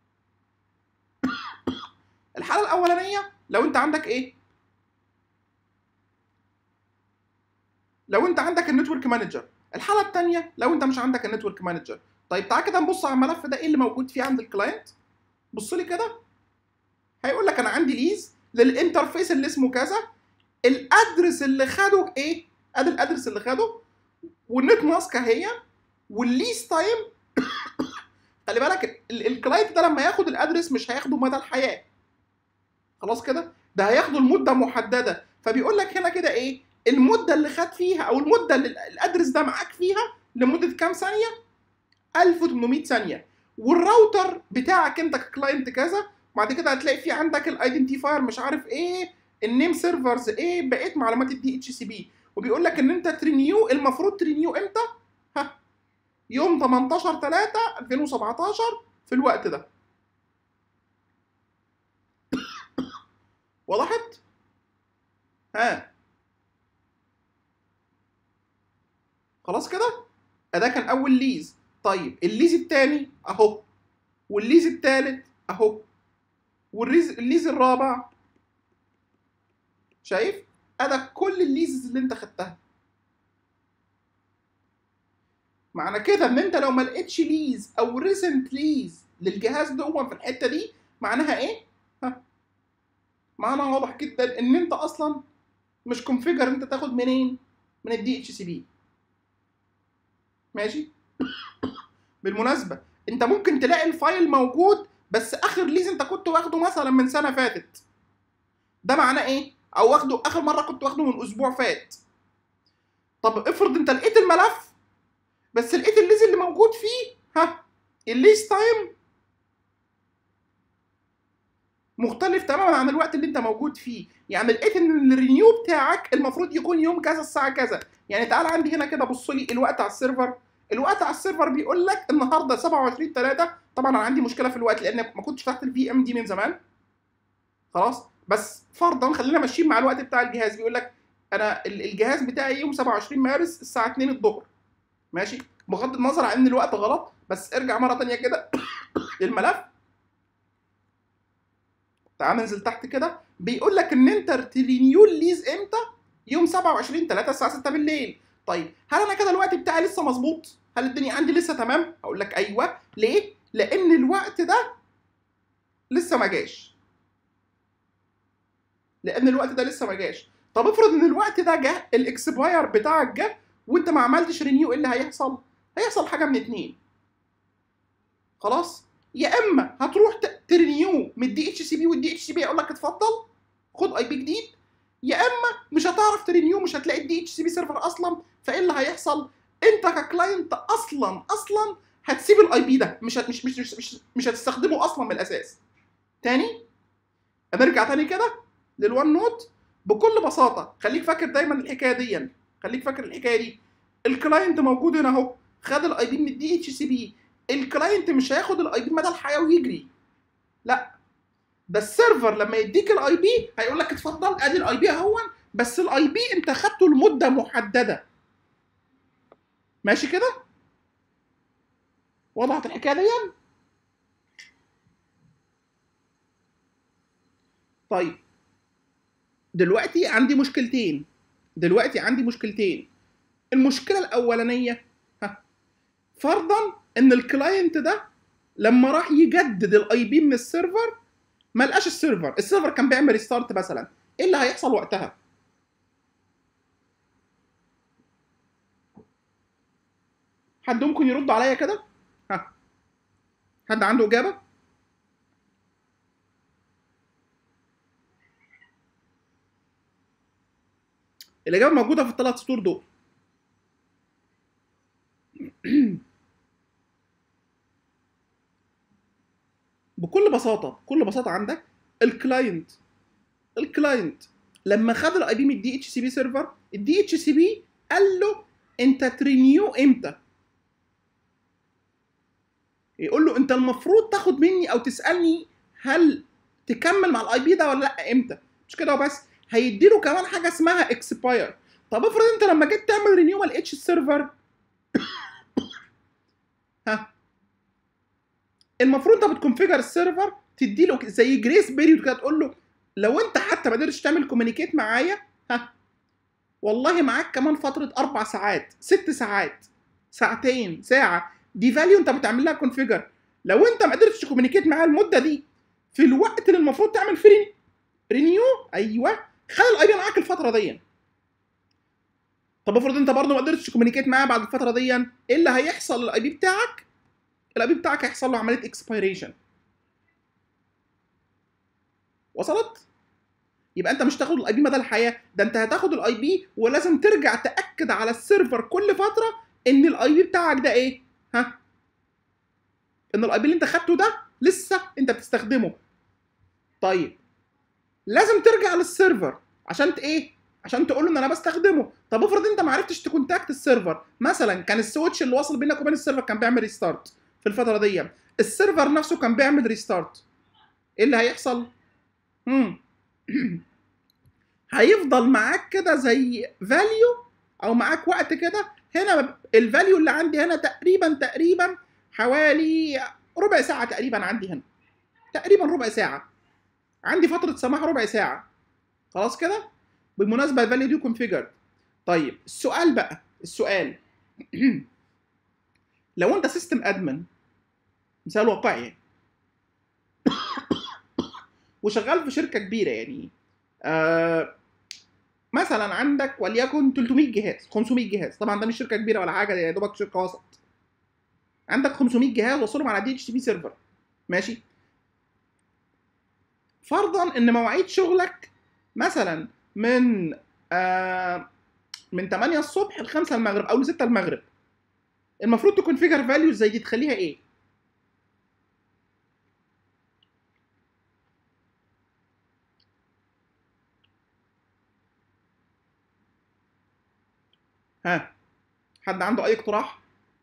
الحاله الاولانيه لو انت عندك ايه لو انت عندك النتورك مانجر الحاله الثانيه لو انت مش عندك النتورك مانجر طيب تعال كده نبص على الملف ده ايه اللي موجود فيه عند الكلاينت بص لي كده هيقول لك انا عندي ليز للانترفيس اللي اسمه كذا الادرس اللي خده ايه ادي الادرس اللي خده والنت ماسك اهي والليز تايم خلي بالك الكلاينت ده لما ياخد الادرس مش هياخده مدى الحياه خلاص كده ده هياخده لمده محدده فبيقول لك هنا كده ايه المده اللي خد فيها او المده اللي الادرس ده معاك فيها لمده كام ثانيه 1800 ثانيه والراوتر بتاعك انت ككلاينت كذا بعد كده هتلاقي في عندك الايدنتيفاير مش عارف ايه النيم سيرفرز ايه بقيت معلومات الدي اتش سي بي وبيقول لك ان انت ترينيو المفروض ترينيو امتى؟ ها يوم 18 3 2017 في الوقت ده وضحت؟ ها خلاص كده؟ ده كان اول ليز طيب الليز الثاني اهو والليز الثالث اهو والليز الليز الرابع شايف ادى كل الليزز اللي انت خدتها معنى كده ان انت لو ما لقيتش ليز او ريسنت ليز للجهاز ده في الحته دي معناها ايه ها معناها واضح جدا ان انت اصلا مش كونفيجر انت تاخد منين من الدي اتش سي بي ماشي بالمناسبه انت ممكن تلاقي الفايل موجود بس اخر ليز انت كنت واخده مثلا من سنه فاتت ده معناه ايه او واخده اخر مره كنت واخده من اسبوع فات طب افرض انت لقيت الملف بس لقيت الليز اللي موجود فيه ها الليز تايم مختلف تماما عن الوقت اللي انت موجود فيه يعني لقيت ان الرينيو بتاعك المفروض يكون يوم كذا الساعه كذا يعني تعال عندي هنا كده بص لي الوقت على السيرفر الوقت على السيرفر بيقول لك النهارده 27 3 طبعا انا عندي مشكله في الوقت لان ما كنتش فتحت الفي ام دي من زمان خلاص بس فرضا خلينا ماشيين مع الوقت بتاع الجهاز بيقول لك انا الجهاز بتاعي يوم 27 مارس الساعه 2 الظهر ماشي بغض النظر عن ان الوقت غلط بس ارجع مره ثانيه كده للملف تعال ننزل تحت كده بيقول لك ان انت ترينيو الليز امتى يوم 27 3 الساعه 6 بالليل طيب هل انا كده الوقت بتاعي لسه مظبوط هل الدنيا عندي لسه تمام اقول لك ايوه ليه لان الوقت ده لسه ما جاش لان الوقت ده لسه ما جاش طب افرض ان الوقت ده جه الاكسباير بتاعك جه وانت ما عملتش رينيو ايه اللي هيحصل هيحصل حاجه من اتنين خلاص يا اما هتروح ترينيو من الدي اتش سي بي والدي اتش سي بي يقول لك اتفضل خد اي بي جديد يا اما مش هتعرف ترينيو مش هتلاقي الدي اتش سي بي سيرفر اصلا فايه اللي هيحصل انت ككلاينت اصلا اصلا هتسيب الاي بي ده مش مش مش مش, مش, مش هتستخدمه اصلا من الاساس تاني نرجع تاني كده للوان نوت بكل بساطه خليك فاكر دايما الحكايه دي خليك فاكر الحكايه دي الكلاينت موجود هنا اهو خد الاي بي من الدي اتش سي بي الكلاينت مش هياخد الاي بي مدى الحياه ويجري لا ده السيرفر لما يديك الاي بي هيقول لك اتفضل ادي الاي بي اهون بس الاي بي انت خدته لمده محدده ماشي كده وضحت الحكايه دي طيب دلوقتي عندي مشكلتين دلوقتي عندي مشكلتين المشكله الاولانيه ها فرضا ان الكلاينت ده لما راح يجدد الاي بي من السيرفر ما لقاش السيرفر السيرفر كان بيعمل ريستارت مثلا ايه اللي هيحصل وقتها حد ممكن يرد عليا كده ها حد عنده اجابه الاجابه موجوده في الثلاث سطور دول بكل بساطه بساطه بكل بساطه عندك الكلاينت الكلاينت لما خد الاي بي من الدي اتش سي بي سيرفر الدي اتش سي بي قال له انت ترينيو امتى يقول له انت المفروض تاخد مني او تسالني هل تكمل مع الاي بي ده ولا لا امتى مش كده وبس هيديله كمان حاجه اسمها اكسباير طب افرض انت لما جيت تعمل رينيو الاتش سيرفر ها المفروض انت بتكونفيجر السيرفر تدي له زي جريس بيريود كده تقول له لو انت حتى ما قدرتش تعمل كوميونيكيت معايا ها والله معاك كمان فتره اربع ساعات ست ساعات ساعتين ساعه دي فاليو انت بتعمل لها كونفيجر لو انت ما قدرتش تكومينيكيت معاه المده دي في الوقت اللي المفروض تعمل فيه رينيو ايوه خلي الاي بي معاك الفتره دي طب افرض انت برضه ما قدرتش تكومينيكيت معاه بعد الفتره دي ايه اللي هيحصل للاي بي بتاعك الاي بي بتاعك هيحصل له عمليه اكسبيريشن وصلت يبقى انت مش تاخد الاي بي مدى الحياه ده انت هتاخد الاي بي ولازم ترجع تاكد على السيرفر كل فتره ان الاي بي بتاعك ده ايه ها ان الاي بي اللي انت خدته ده لسه انت بتستخدمه طيب لازم ترجع للسيرفر عشان ايه عشان تقول له ان انا بستخدمه طب افرض انت ما عرفتش تكونتاكت السيرفر مثلا كان السويتش اللي واصل بينك وبين السيرفر كان بيعمل ريستارت في الفتره دي السيرفر نفسه كان بيعمل ريستارت ايه اللي هيحصل امم هيفضل معاك كده زي فاليو او معاك وقت كده هنا الفاليو اللي عندي هنا تقريبا تقريبا حوالي ربع ساعه تقريبا عندي هنا تقريبا ربع ساعه عندي فتره سماح ربع ساعه خلاص كده بالمناسبه الفاليو دي كونفيجرد طيب السؤال بقى السؤال لو انت سيستم ادمن مثال واقعي يعني وشغال في شركه كبيره يعني آه مثلا عندك وليكن 300 جهاز 500 جهاز طبعا ده مش شركه كبيره ولا حاجه ده يا دوبك شركه وسط عندك 500 جهاز وصلهم على دي اتش تي بي سيرفر ماشي فرضا ان مواعيد شغلك مثلا من آه من 8 الصبح ل 5 المغرب او ل 6 المغرب المفروض تكونفيجر فاليوز زي دي تخليها ايه؟ ها حد عنده اي اقتراح؟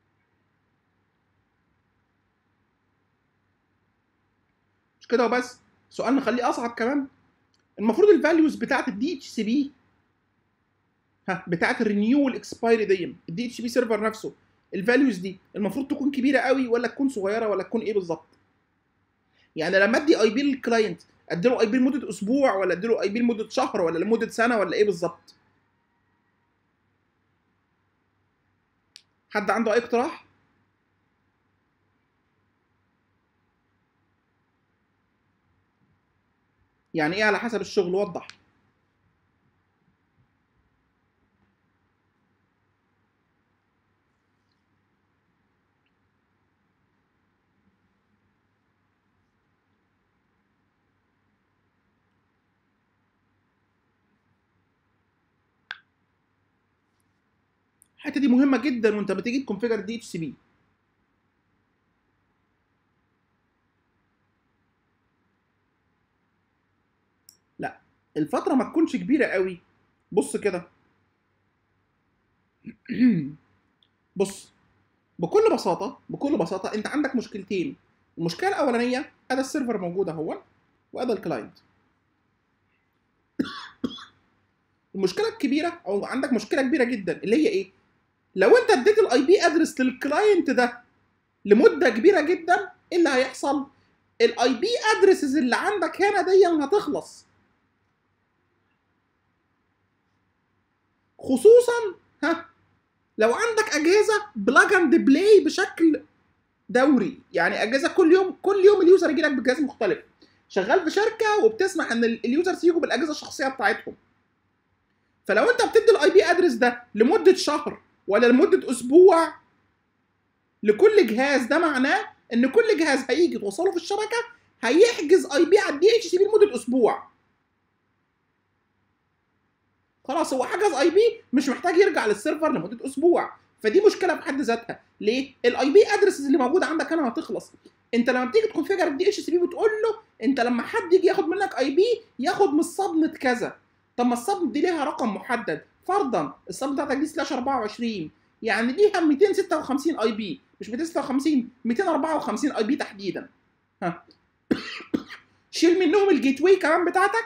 مش كده وبس سؤال نخليه اصعب كمان المفروض الفاليوز بتاعت الدي اتش سي بي ها بتاعت الرينيو والاكسبايري دي الدي اتش بي سيرفر نفسه الفاليوز دي المفروض تكون كبيره قوي ولا تكون صغيره ولا تكون ايه بالظبط يعني لما ادي اي بي للكلاينت اديله اي بي لمده اسبوع ولا اديله اي بي لمده شهر ولا لمده سنه ولا ايه بالظبط حد عنده اي اقتراح يعني ايه على حسب الشغل وضح الحته دي مهمه جدا وانت بتيجي تكونفيجر دي اتش سي بي لا الفتره ما تكونش كبيره قوي بص كده بص بكل بساطه بكل بساطه انت عندك مشكلتين المشكله الاولانيه ادي السيرفر موجود اهو وادي الكلاينت المشكله الكبيره او عندك مشكله كبيره جدا اللي هي ايه لو انت اديت الاي بي ادرس للكلاينت ده لمده كبيره جدا ايه اللي هيحصل الاي بي ادرسز اللي عندك هنا دي هتخلص خصوصا ها لو عندك اجهزه بلاج اند بلاي بشكل دوري يعني اجهزه كل يوم كل يوم اليوزر يجي لك بجهاز مختلف شغال في شركه وبتسمح ان اليوزرز يجوا بالاجهزه الشخصيه بتاعتهم فلو انت بتدي الاي بي ادرس ده لمده شهر ولا لمده اسبوع لكل جهاز ده معناه ان كل جهاز هيجي توصله في الشبكه هيحجز اي بي على الدي اتش سي بي لمده اسبوع خلاص هو حجز اي بي مش محتاج يرجع للسيرفر لمده اسبوع فدي مشكله في حد ذاتها ليه الاي بي ادرسز اللي موجوده عندك هنا هتخلص انت لما بتيجي تكونفيجر الدي اتش سي بي بتقول له انت لما حد يجي ياخد منك اي بي ياخد من الصدمه كذا طب ما الصدمه دي ليها رقم محدد فرضا الصدمه بتاعتك دي سلاش 24 يعني ليها 256 اي بي مش 256 254 اي بي تحديدا ها شيل منهم الجيت واي كمان بتاعتك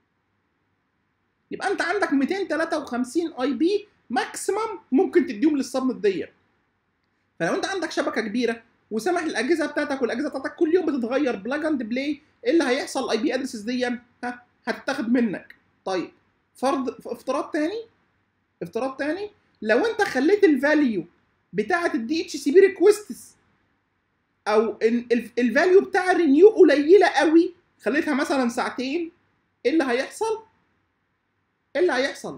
يبقى انت عندك 253 اي بي ماكسيمم ممكن تديهم للصدمه دي فلو انت عندك شبكه كبيره وسامح الاجهزه بتاعتك والاجهزه بتاعتك كل يوم بتتغير بلاج اند بلاي ايه اللي هيحصل الاي بي ادرسز دي ها هتتاخد منك طيب فرض افتراض تاني افتراض تاني لو انت خليت الفاليو بتاعه الدي اتش سي بي ريكويستس او الفاليو بتاع الرينيو قليله قوي خليتها مثلا ساعتين ايه اللي هيحصل؟ ايه اللي هيحصل؟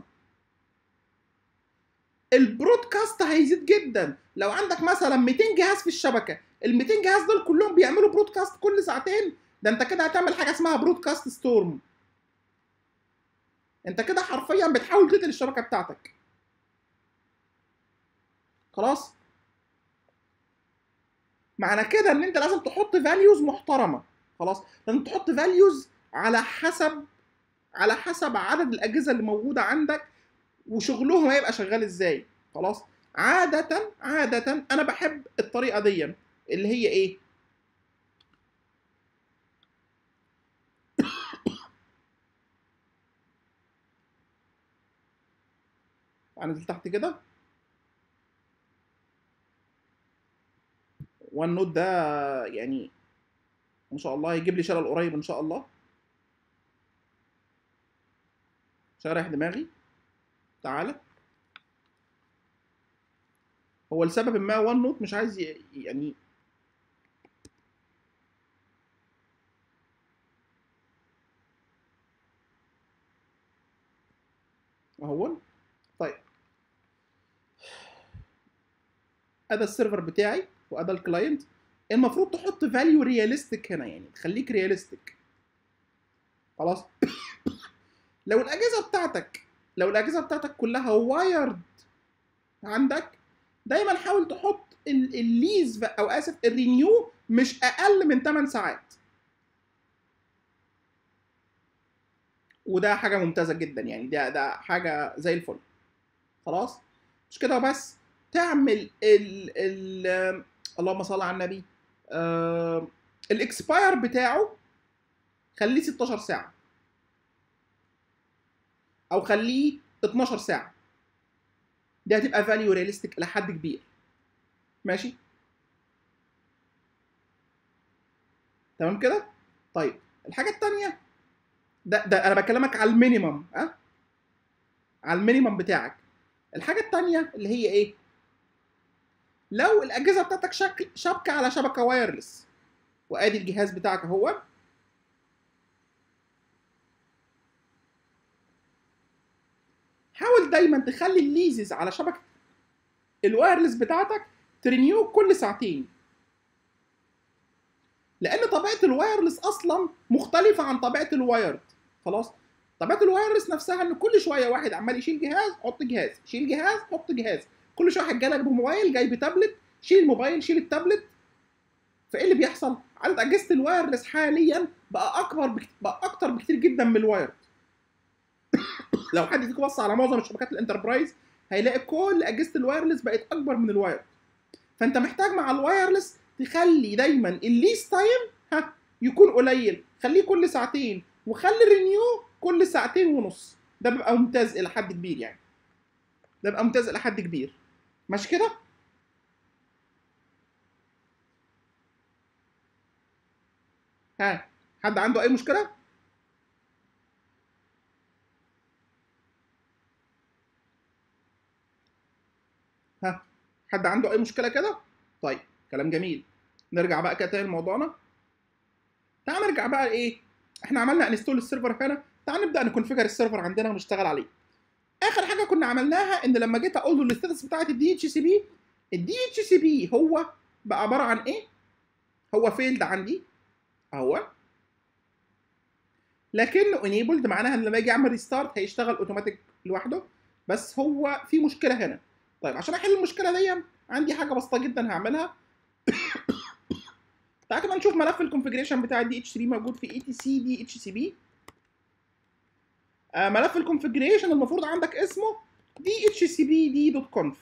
البرودكاست هيزيد جدا لو عندك مثلا 200 جهاز في الشبكه ال 200 جهاز دول كلهم بيعملوا برودكاست كل ساعتين ده انت كده هتعمل حاجه اسمها برودكاست ستورم انت كده حرفيا بتحاول تقتل الشبكه بتاعتك خلاص معنى كده ان انت لازم تحط فاليوز محترمه خلاص لازم تحط فاليوز على حسب على حسب عدد الاجهزه اللي موجوده عندك وشغلهم هيبقى شغال ازاي خلاص عاده عاده انا بحب الطريقه دي اللي هي ايه انزل تحت كده وان نوت ده يعني ان شاء الله هيجيب لي شلل قريب ان شاء الله شارح دماغي تعالى هو لسبب ما وان نوت مش عايز ي- يعني اهو طيب ادي السيرفر بتاعي وادي الكلاينت المفروض تحط فاليو رياليستيك هنا يعني تخليك رياليستيك خلاص لو الاجهزه بتاعتك لو الاجهزه بتاعتك كلها وايرد عندك دايما حاول تحط ال- الليز ف- او اسف الرينيو مش اقل من 8 ساعات وده حاجه ممتازه جدا يعني ده ده حاجه زي الفل خلاص مش كده بس تعمل ال ال اللهم صل على النبي آه الاكسباير بتاعه خليه 16 ساعه او خليه 12 ساعه دي هتبقى فاليو رياليستيك الى حد كبير ماشي تمام كده طيب الحاجه الثانيه ده ده انا بكلمك على المينيمم ها أه؟ على المينيمم بتاعك الحاجه الثانيه اللي هي ايه لو الاجهزه بتاعتك شك... شبكه على شبكه وايرلس وادي الجهاز بتاعك اهو حاول دايما تخلي الليزز على شبكه الوايرلس بتاعتك ترينيو كل ساعتين لان طبيعه الوايرلس اصلا مختلفه عن طبيعه الوايرد خلاص طبيعه الوايرلس نفسها ان كل شويه واحد عمال يشيل جهاز حط جهاز شيل جهاز حط جهاز كل شويه واحد جالك بموبايل جاي بتابلت شيل الموبايل شيل التابلت فايه اللي بيحصل عدد اجهزه الوايرلس حاليا بقى اكبر بكت... بقى اكتر بكتير جدا من الوايرد لو حد فيكم بص على معظم الشبكات الانتربرايز هيلاقي كل اجهزه الوايرلس بقت اكبر من الوايرد فانت محتاج مع الوايرلس تخلي دايما الليس تايم ها يكون قليل خليه كل ساعتين وخلي الرينيو كل ساعتين ونص ده بيبقى ممتاز الى حد كبير يعني ده بيبقى ممتاز الى حد كبير ماشي كده ها حد عنده اي مشكله ها حد عنده اي مشكله كده طيب كلام جميل نرجع بقى كده تاني لموضوعنا تعال نرجع بقى ايه احنا عملنا انستول السيرفر هنا تعال نبدا نكونفيجر السيرفر عندنا ونشتغل عليه اخر حاجه كنا عملناها ان لما جيت اقول له الاستاتس بتاعت الدي اتش سي بي الدي اتش سي بي هو بقى عباره عن ايه هو فيلد عندي اهو لكنه انيبلد معناها ان لما اجي اعمل ريستارت هيشتغل اوتوماتيك لوحده بس هو في مشكله هنا طيب عشان احل المشكله دي عندي حاجه بسيطه جدا هعملها تعالى كده نشوف ملف الكونفجريشن بتاع الدي اتش سي بي موجود في اي تي سي دي اتش سي بي ملف الكونفجريشن المفروض عندك اسمه دي اتش سي بي دي دوت كونف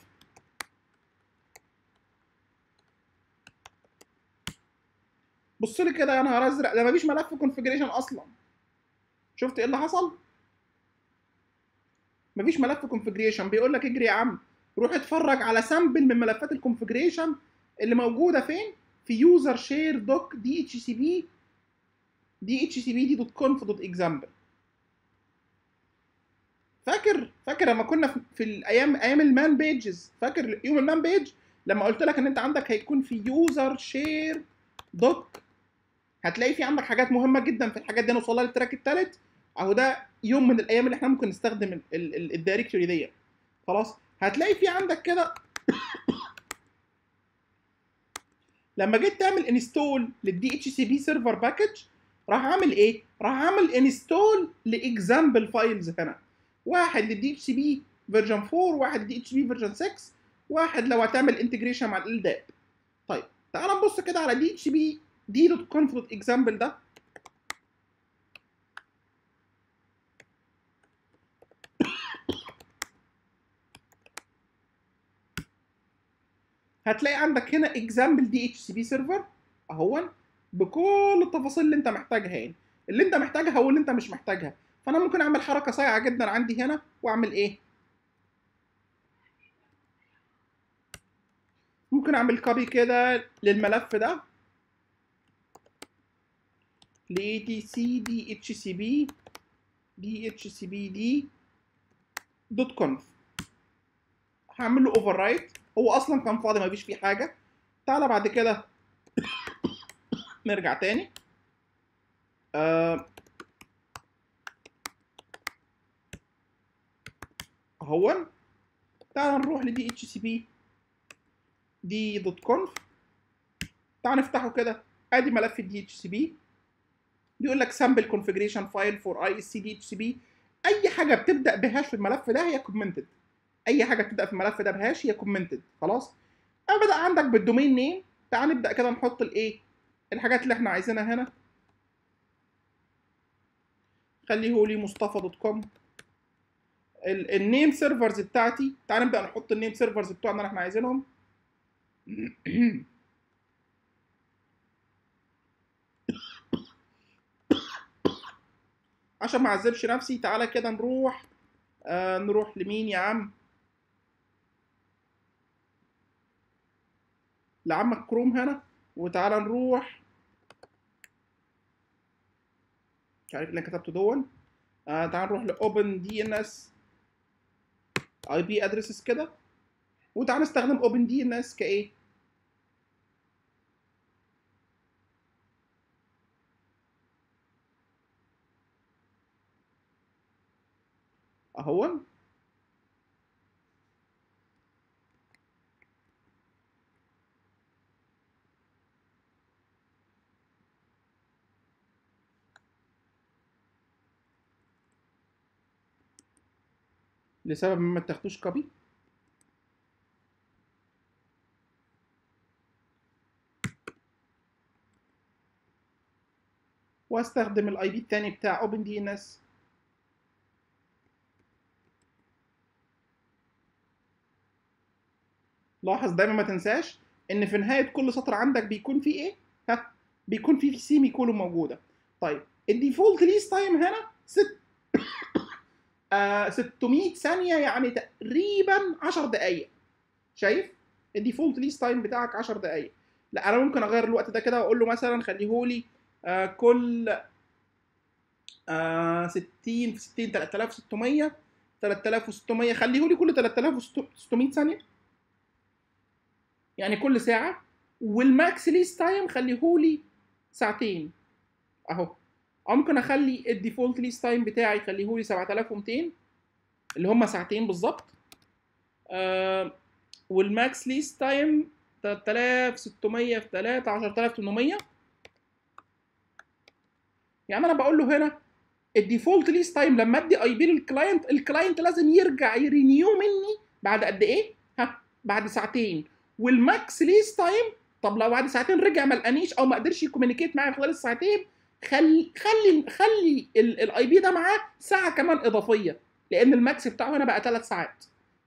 بص لي كده يا نهار ازرق ده مفيش ملف كونفجريشن اصلا شفت ايه اللي حصل مفيش ملف كونفجريشن بيقول لك اجري يا عم روح اتفرج على سامبل من ملفات الكونفجريشن اللي موجوده فين في يوزر شير دوك دي اتش سي بي دي اتش سي بي دي دوت كونف دوت اكزامبل فاكر فاكر لما كنا في, في الايام ايام المان بيجز فاكر يوم المان بيج لما قلت لك ان انت عندك هيكون في يوزر شير دوك هتلاقي في عندك حاجات مهمه جدا في الحاجات دي نوصلها للتراك الثالث اهو ده يوم من الايام اللي احنا ممكن نستخدم الدايركتوري دي خلاص هتلاقي في عندك كده لما جيت تعمل انستول للدي اتش سي بي سيرفر باكج راح اعمل ايه؟ راح اعمل انستول لاكزامبل فايلز هنا واحد للدي اتش سي بي فيرجن 4 واحد للدي اتش بي فيرجن 6 واحد لو هتعمل انتجريشن مع الالداب طيب تعال نبص كده على دي اتش بي دي دوت كونف دوت اكزامبل ده هتلاقي عندك هنا اكزامبل دي اتش سي بي سيرفر اهون بكل التفاصيل اللي انت محتاجها يعني اللي انت محتاجها واللي انت مش محتاجها فانا ممكن اعمل حركه صايعه جدا عندي هنا واعمل ايه ممكن اعمل كوبي كده للملف ده ل تي سي دي اتش سي بي دي اتش سي بي دي دوت كونف هعمل له اوفر رايت هو اصلا كان فاضي ما فيش فيه حاجه تعالى بعد كده نرجع تاني آه اهون تعال نروح لدي اتش سي بي دي دوت كونف تعال نفتحه كده ادي ملف الدي اتش سي بي بيقول لك سامبل كونفجريشن فايل فور اي اس سي دي اتش سي بي اي حاجه بتبدا بهاش في الملف ده هي كومنتد اي حاجه بتبدا في الملف ده بهاش هي كومنتد خلاص اما بدا عندك بالدومين نيم تعال نبدا كده نحط الايه الحاجات اللي احنا عايزينها هنا خليه لي مصطفى دوت كوم النيم سيرفرز بتاعتي تعال نبدا نحط النيم سيرفرز بتوعنا اللي احنا عايزينهم عشان ما اعذبش نفسي تعالى كده نروح آه نروح لمين يا عم لعمك كروم هنا وتعالى نروح مش عارف اللي انا كتبته دون آه تعال نروح لاوبن دي ان اس اي بي ادريسز كده وتعال نستخدم اوبن دي ان اس كايه اهون لسبب ما تاخدوش كوبي واستخدم الاي بي الثاني بتاع اوبن دي ان اس لاحظ دايما ما تنساش ان في نهايه كل سطر عندك بيكون في ايه ها بيكون في سيمي كولون موجوده طيب الديفولت ليست تايم هنا ست آه 600 ثانيه يعني تقريبا 10 دقائق شايف الديفولت ليست تايم بتاعك 10 دقائق لا انا ممكن اغير الوقت ده كده واقول له مثلا خليه لي آه كل آه 60 في 60 3600 3600 خليه لي كل 3600 ثانيه يعني كل ساعه والماكس ليست تايم خليه لي ساعتين اهو او ممكن اخلي الديفولت ليست تايم بتاعي خليه لي 7200 اللي هم ساعتين بالظبط آه والماكس ليست تايم 3600 في 3 10800 يعني انا بقول له هنا الديفولت ليست تايم لما ادي اي بي للكلاينت الكلاينت لازم يرجع يرينيو مني بعد قد ايه؟ ها بعد ساعتين والماكس ليست تايم طب لو بعد ساعتين رجع ما لقانيش او ما قدرش يكومينيكيت معايا خلال الساعتين خلي خلي خلي الاي بي ده معاه ساعه كمان اضافيه لان الماكس بتاعه هنا بقى ثلاث ساعات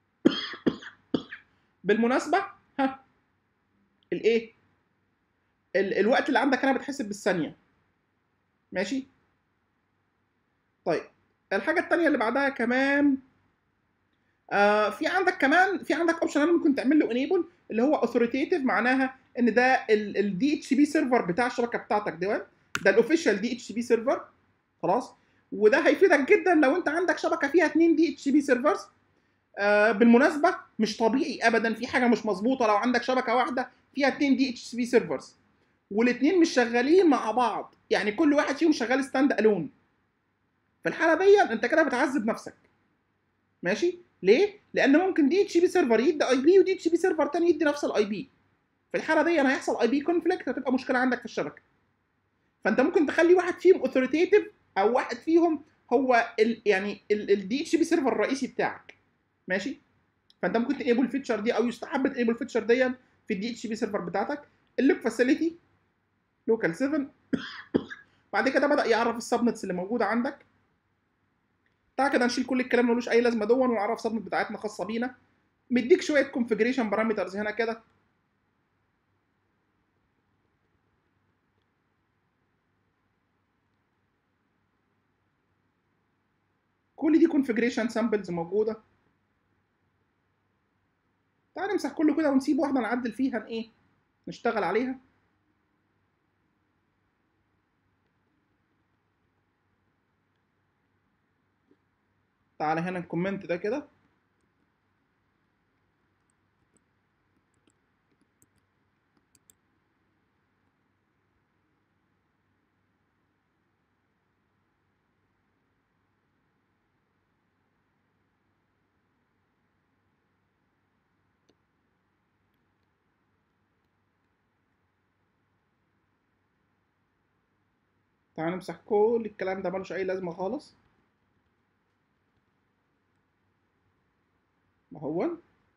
بالمناسبه ها الايه ال الوقت اللي عندك هنا بتحسب بالثانيه ماشي طيب الحاجه الثانيه اللي بعدها كمان آه في عندك كمان في عندك اوبشن هنا ممكن تعمل له انيبل اللي هو اوثوريتيف معناها ان ده الدي اتش بي سيرفر بتاع الشبكه بتاعتك ده ده الاوفيشال دي اتش بي سيرفر خلاص وده هيفيدك جدا لو انت عندك شبكه فيها اتنين دي اتش بي سيرفرز آه بالمناسبه مش طبيعي ابدا في حاجه مش مظبوطه لو عندك شبكه واحده فيها اتنين دي اتش بي سيرفرز والاثنين مش شغالين مع بعض يعني كل واحد فيهم شغال ستاند الون في الحاله دي انت كده بتعذب نفسك ماشي ليه لان ممكن دي اتش بي سيرفر يدي اي بي ودي اتش بي سيرفر تاني يدي نفس الاي بي في الحاله دي انا هيحصل اي بي كونفليكت هتبقى مشكله عندك في الشبكه فانت ممكن تخلي واحد فيهم اوثوريتيف او واحد فيهم هو ال يعني الدي اتش بي سيرفر الرئيسي بتاعك ماشي فانت ممكن تنيبل الفيتشر دي او يستحب تنيبل الفيتشر دي في الدي اتش بي سيرفر بتاعتك اللوك فاسيلتي لوكال 7 بعد كده بدا يعرف السبنتس اللي موجوده عندك تعالى كده نشيل كل الكلام ملوش اي لازمه دون ونعرف سبنت بتاعتنا خاصه بينا مديك شويه كونفجريشن بارامترز هنا كده كل دي كونفجريشن سامبلز موجوده تعال نمسح كله كده ونسيب واحده نعدل فيها ايه نشتغل عليها تعالى هنا الكومنت ده كده تعال نمسح كل الكلام ده ملوش اي لازمه خالص ما هو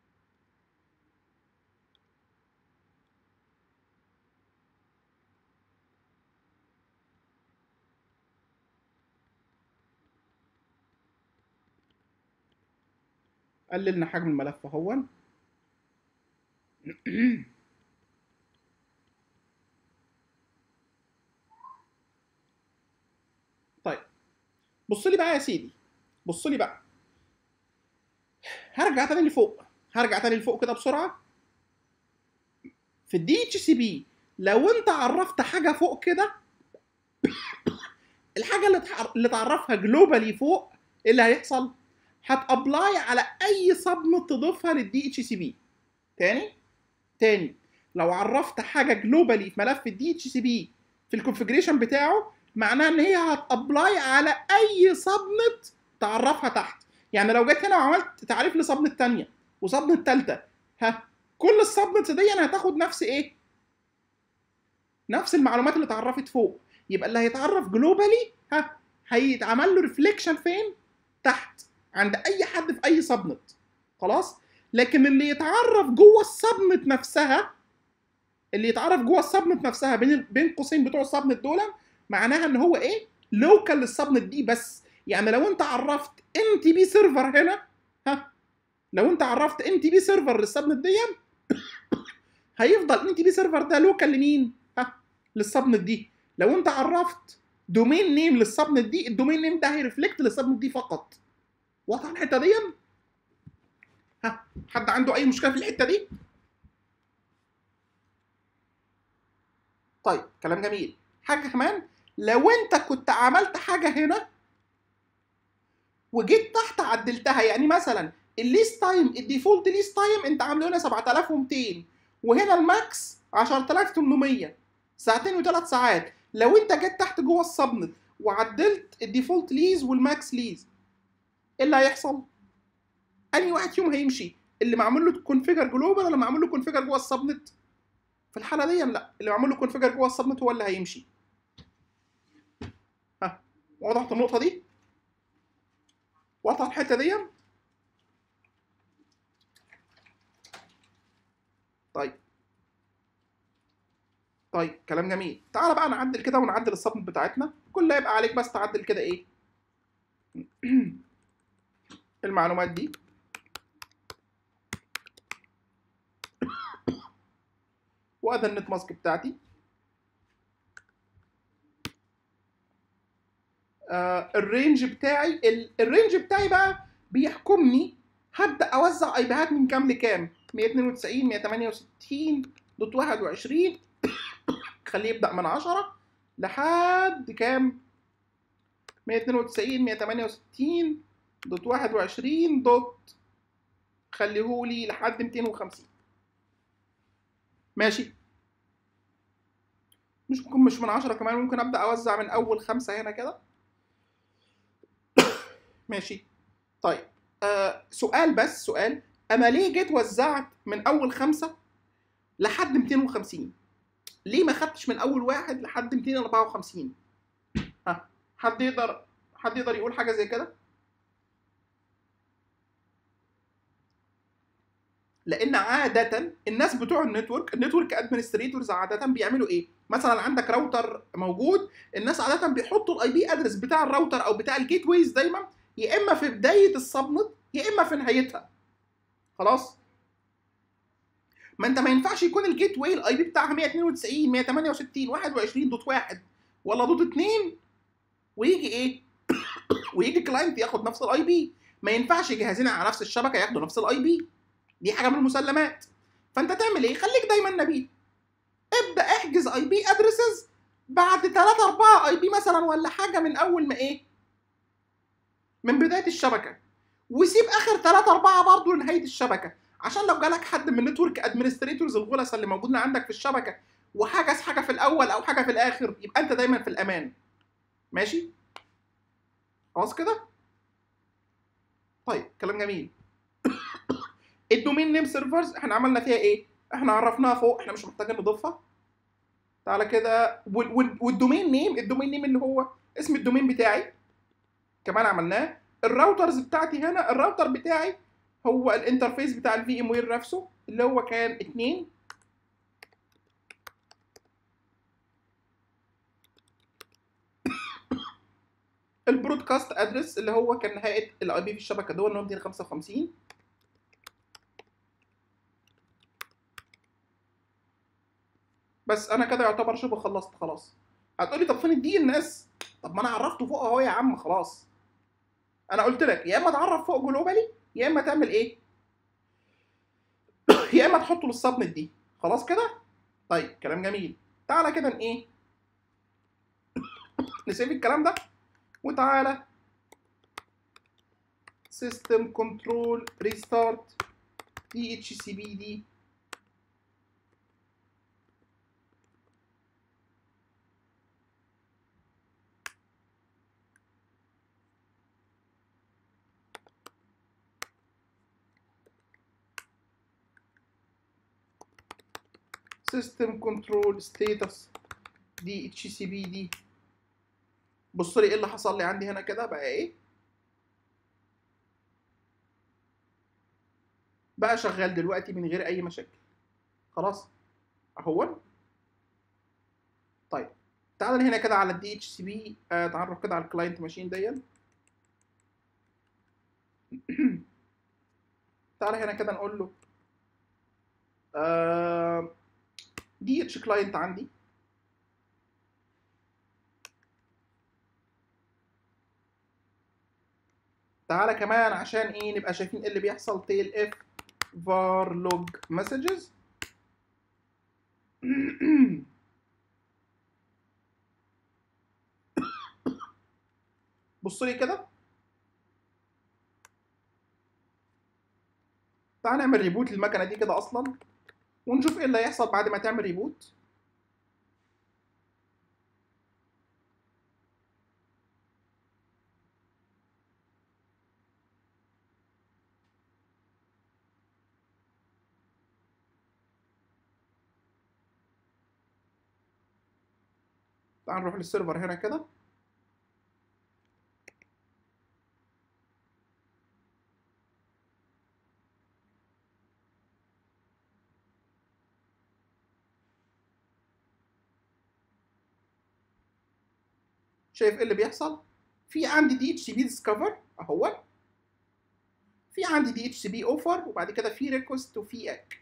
قللنا حجم الملف اهو طيب بص لي بقى يا سيدي بص لي بقى هرجع تاني لفوق هرجع تاني لفوق كده بسرعه في الدي اتش سي بي لو انت عرفت حاجه فوق كده الحاجه اللي تحر... اللي تعرفها جلوبالي فوق ايه اللي هيحصل هتابلاي على اي سبنت تضيفها للدي اتش سي بي تاني تاني لو عرفت حاجه جلوبالي في ملف الدي اتش سي بي في الكونفجريشن بتاعه معناه ان هي هتابلاي على اي سبنت تعرفها تحت يعني لو جيت هنا وعملت تعريف لصبنت تانية وصبنت تالتة ها كل السبنتس دي هتاخد نفس ايه نفس المعلومات اللي اتعرفت فوق يبقى اللي هيتعرف جلوبالي ها هيتعمل له ريفليكشن فين تحت عند اي حد في اي سبنت خلاص لكن اللي يتعرف جوه السبنت نفسها اللي يتعرف جوه السبنت نفسها بين بين قوسين بتوع السبنت دول معناها ان هو ايه لوكال للسبنت دي بس يعني لو انت عرفت ام تي بي سيرفر هنا ها لو انت عرفت ام تي بي سيرفر للسبنت دي هيفضل ام تي بي سيرفر ده لوكال لمين ها للسبنت دي لو انت عرفت دومين نيم للسبنت دي الدومين نيم ده هيرفلكت للسبنت دي فقط واضحه الحته دي ها حد عنده اي مشكله في الحته دي طيب كلام جميل حاجه كمان لو انت كنت عملت حاجه هنا وجيت تحت عدلتها يعني مثلا الليست تايم الديفولت ليست تايم انت عامله هنا 7200 وهنا الماكس 10800 ساعتين وثلاث ساعات لو انت جيت تحت جوه السبنت وعدلت الديفولت ليز والماكس ليز ايه اللي هيحصل؟ انهي واحد فيهم هيمشي؟ اللي معمول له كونفيجر جلوبال ولا معمول له كونفيجر جوه السبنت؟ في الحاله دي لا اللي معمول له كونفيجر جوه السبنت هو اللي هيمشي ها وضحت النقطه دي؟ واضحه الحته دي؟ طيب طيب كلام جميل تعالى بقى نعدل كده ونعدل السبنت بتاعتنا كل اللي يبقى عليك بس تعدل كده ايه المعلومات دي وادي النت ماسك بتاعتي آه الرينج بتاعي ال- الرينج بتاعي بقى بيحكمني هبدا اوزع اي بيهات من كام لكام 192 168 دوت 21 خليه يبدا من 10 لحد كام 192 168 دوت 21 دوت خليهولي لحد 250 ماشي مش ممكن مش من 10 كمان ممكن ابدا اوزع من اول خمسه هنا كده ماشي طيب آه سؤال بس سؤال انا ليه جيت وزعت من اول خمسه لحد 250 ليه ما خدتش من اول واحد لحد 254 ها حد يقدر حد يقدر يقول حاجه زي كده لان عاده الناس بتوع النتورك النتورك ادمنستريتورز عاده بيعملوا ايه مثلا عندك راوتر موجود الناس عاده بيحطوا الاي بي ادرس بتاع الراوتر او بتاع الجيت ويز دايما يا اما في بدايه السبنت يا اما في نهايتها خلاص ما انت ما ينفعش يكون الجيت واي الاي بي بتاعها 192 168 21 دوت 1 ولا دوت 2 ويجي ايه ويجي كلاينت ياخد نفس الاي بي ما ينفعش جهازين على نفس الشبكه ياخدوا نفس الاي بي دي حاجه من المسلمات فانت تعمل ايه خليك دايما نبيل ابدا احجز اي بي ادرسز بعد 3 4 اي بي مثلا ولا حاجه من اول ما ايه من بدايه الشبكه وسيب اخر 3 4 برضه لنهايه الشبكه عشان لو جالك حد من النتورك ادمنستريتورز الغلسه اللي موجودين عندك في الشبكه وحجز حاجه في الاول او حاجه في الاخر يبقى انت دايما في الامان ماشي خلاص كده طيب كلام جميل الدومين نيم سيرفرز احنا عملنا فيها ايه احنا عرفناها فوق احنا مش محتاجين نضيفها تعالى كده وال- وال- والدومين نيم الدومين نيم اللي هو اسم الدومين بتاعي كمان عملناه الراوترز بتاعتي هنا الراوتر بتاعي هو الانترفيس بتاع الفي ام وير نفسه اللي هو كان اتنين البرودكاست ادرس اللي هو كان نهايه الاي بي في الشبكه ده اللي هو 255 بس انا كده يعتبر شبه خلصت خلاص هتقولي طب فين الدي ان اس طب ما انا عرفته فوق اهو يا عم خلاص انا قلت لك يا اما تعرف فوق جلوبالي يا اما تعمل ايه يا اما تحطه للسبنت دي خلاص كده طيب كلام جميل تعالى كده ن- ايه نسيب الكلام ده وتعالى سيستم كنترول ريستارت دي اتش سي بي دي سيستم كنترول ستيتس دي اتش سي بي دي بص لي ايه اللي حصل لي عندي هنا كده بقى ايه بقى شغال دلوقتي من غير اي مشاكل خلاص اهو طيب تعال هنا كده على الدي اتش سي بي تعال نروح كده على الكلاينت ماشين دي تعال هنا كده نقول له آه دي اتش كلاينت عندي تعالى كمان عشان ايه نبقى شايفين ايه اللي بيحصل تيل اف var log messages بص لي كده تعال نعمل ريبوت للمكنه دي كده اصلا ونشوف ايه اللي هيحصل بعد ما تعمل ريبوت تعال نروح للسيرفر هنا كده شايف ايه اللي بيحصل في عندي دي اتش بي ديسكفر اهو في عندي دي اتش بي اوفر وبعد كده في ريكوست وفي اك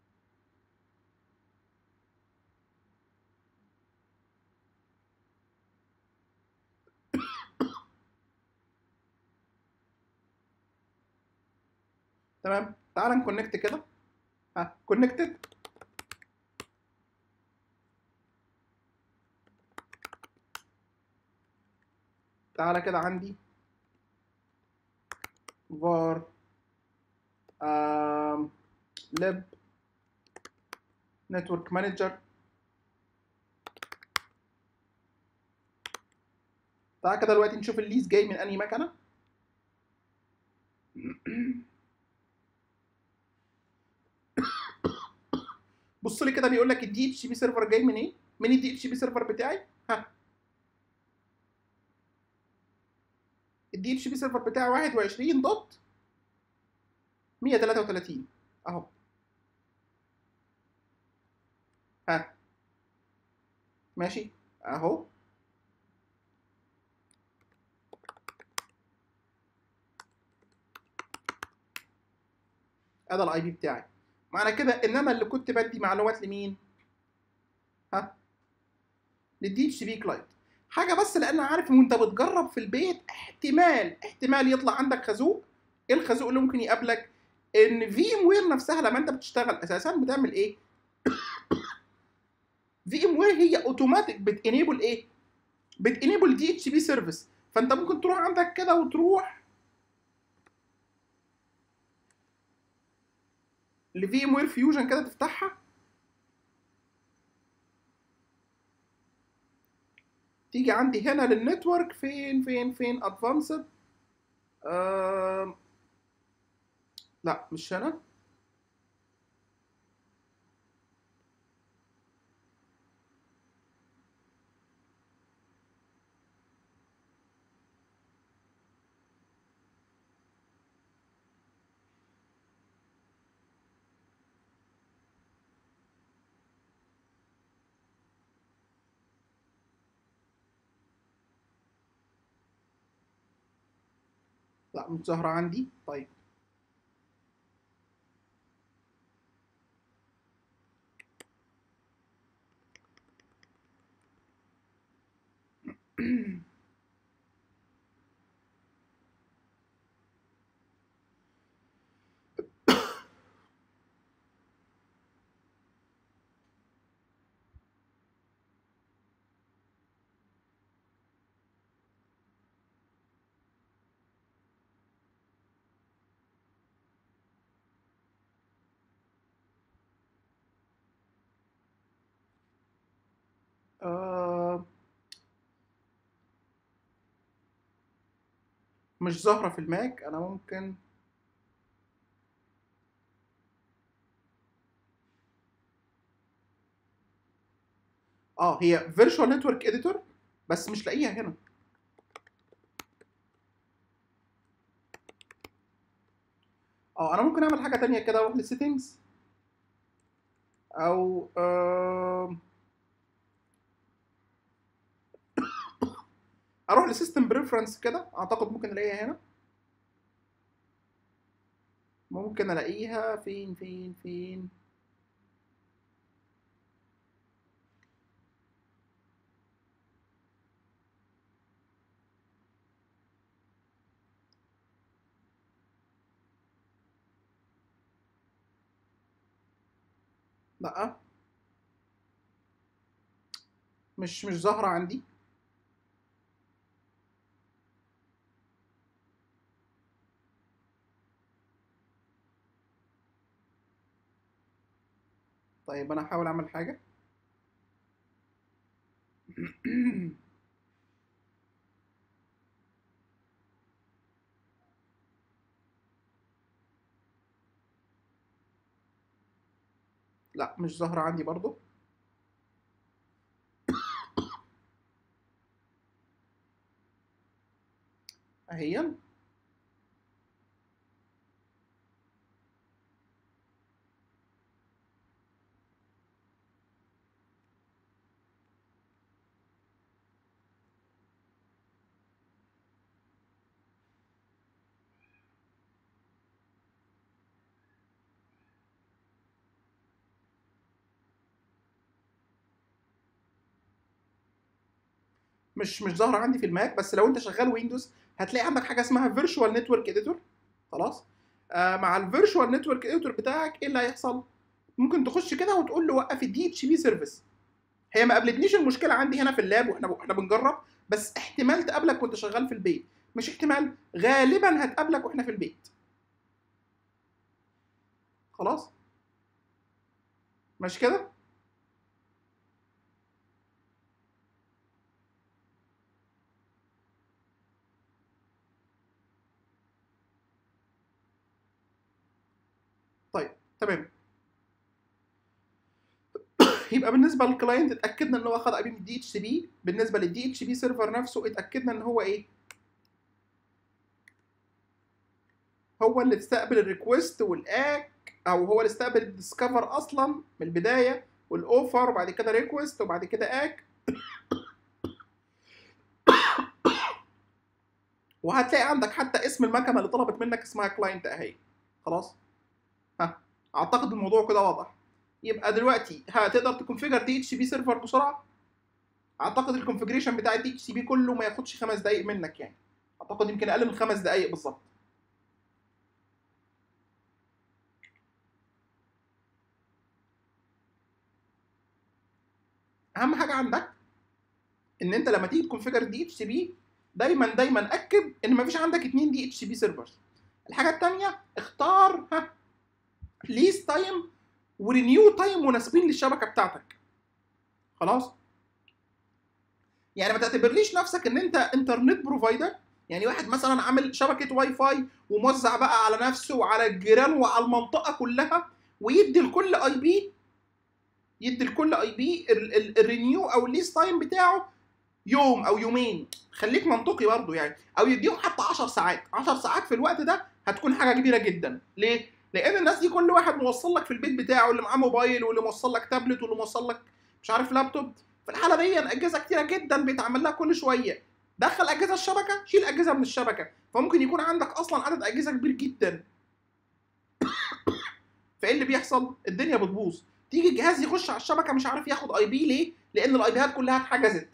تمام تعال نكونكت كده ها كونكتد تعالى كده عندي var um, lib network manager تعالى كده دلوقتي نشوف الليز جاي من انهي مكنه بص لي كده بيقول لك الدي اتش بي سيرفر جاي من ايه؟ من الدي اتش بي سيرفر بتاعي؟ ها الدي اتش بي سيرفر بتاعي 21 دوت 133 اهو ها ماشي اهو ادي الاي بي بتاعي معنى كده ان انا اللي كنت بدي معلومات لمين ها للدي اتش بي كلاينت حاجه بس لان عارف وانت بتجرب في البيت احتمال احتمال يطلع عندك خازوق ايه الخازوق اللي ممكن يقابلك ان في ام وير نفسها لما انت بتشتغل اساسا بتعمل ايه في ام وير هي اوتوماتيك بتانيبل ايه بتانيبل دي اتش بي سيرفيس فانت ممكن تروح عندك كده وتروح لفي ام وير فيوجن كده تفتحها تيجي عندي هنا للنتورك فين فين فين ادفانسد آه... لا مش هنا لا مش ظاهرة عندي طيب آه... مش ظاهرة في الماك أنا ممكن اه هي فيرتشوال نتورك اديتور بس مش لاقيها هنا اه انا ممكن اعمل حاجه تانية كده اروح للسيتنجز او آه اروح لسيستم بريفرنس كده اعتقد ممكن الاقيها هنا ممكن الاقيها فين فين فين لا مش مش ظاهرة عندي طيب انا هحاول اعمل حاجة لا مش ظاهرة عندي برضو اهي مش مش ظاهره عندي في الماك بس لو انت شغال ويندوز هتلاقي عندك حاجه اسمها فيرتشوال نتورك اديتور خلاص آه مع الفيرتشوال نتورك اديتور بتاعك ايه اللي هيحصل ممكن تخش كده وتقول له وقف الدي اتش بي سيرفيس هي ما قابلتنيش المشكله عندي هنا في اللاب واحنا احنا بنجرب بس احتمال تقابلك وانت شغال في البيت مش احتمال غالبا هتقابلك واحنا في البيت خلاص مش كده طيب تمام يبقى بالنسبه للكلاينت اتاكدنا ان هو خد اي بي من الدي اتش سي بي بالنسبه للدي اتش بي سيرفر نفسه اتاكدنا ان هو ايه هو اللي استقبل الريكوست والاك او هو اللي استقبل الديسكفر اصلا من البدايه والاوفر وبعد كده ريكوست وبعد كده اك وهتلاقي عندك حتى اسم المكنه اللي طلبت منك اسمها كلاينت اهي خلاص ها اعتقد الموضوع كده واضح يبقى دلوقتي هتقدر تكونفيجر دي اتش بي سيرفر بسرعه اعتقد الكونفيجريشن بتاع الدي اتش سي بي كله ما ياخدش خمس دقائق منك يعني اعتقد يمكن اقل من خمس دقائق بالظبط اهم حاجه عندك ان انت لما تيجي تكونفيجر دي اتش سي بي دايما دايما اكد ان مفيش عندك اتنين دي اتش سي بي سيرفرز الحاجه الثانيه اختار ها ليز تايم ورينيو تايم مناسبين للشبكه بتاعتك خلاص يعني ما تعتبرليش نفسك ان انت انترنت بروفايدر يعني واحد مثلا عامل شبكه واي فاي وموزع بقى على نفسه وعلى الجيران وعلى المنطقه كلها ويدي لكل اي بي يدي لكل اي بي الرينيو او الليست تايم بتاعه يوم او يومين خليك منطقي برضه يعني او يديهم حتى 10 ساعات 10 ساعات في الوقت ده هتكون حاجه كبيره جدا ليه لان الناس دي كل واحد موصل لك في البيت بتاعه اللي معاه موبايل واللي موصل لك تابلت واللي موصل لك مش عارف لابتوب في الحاله دي اجهزه كتيره جدا بيتعمل لها كل شويه دخل اجهزه الشبكه شيل اجهزه من الشبكه فممكن يكون عندك اصلا عدد اجهزه كبير جدا فايه اللي بيحصل الدنيا بتبوظ تيجي الجهاز يخش على الشبكه مش عارف ياخد اي بي ليه لان الاي بيات كلها اتحجزت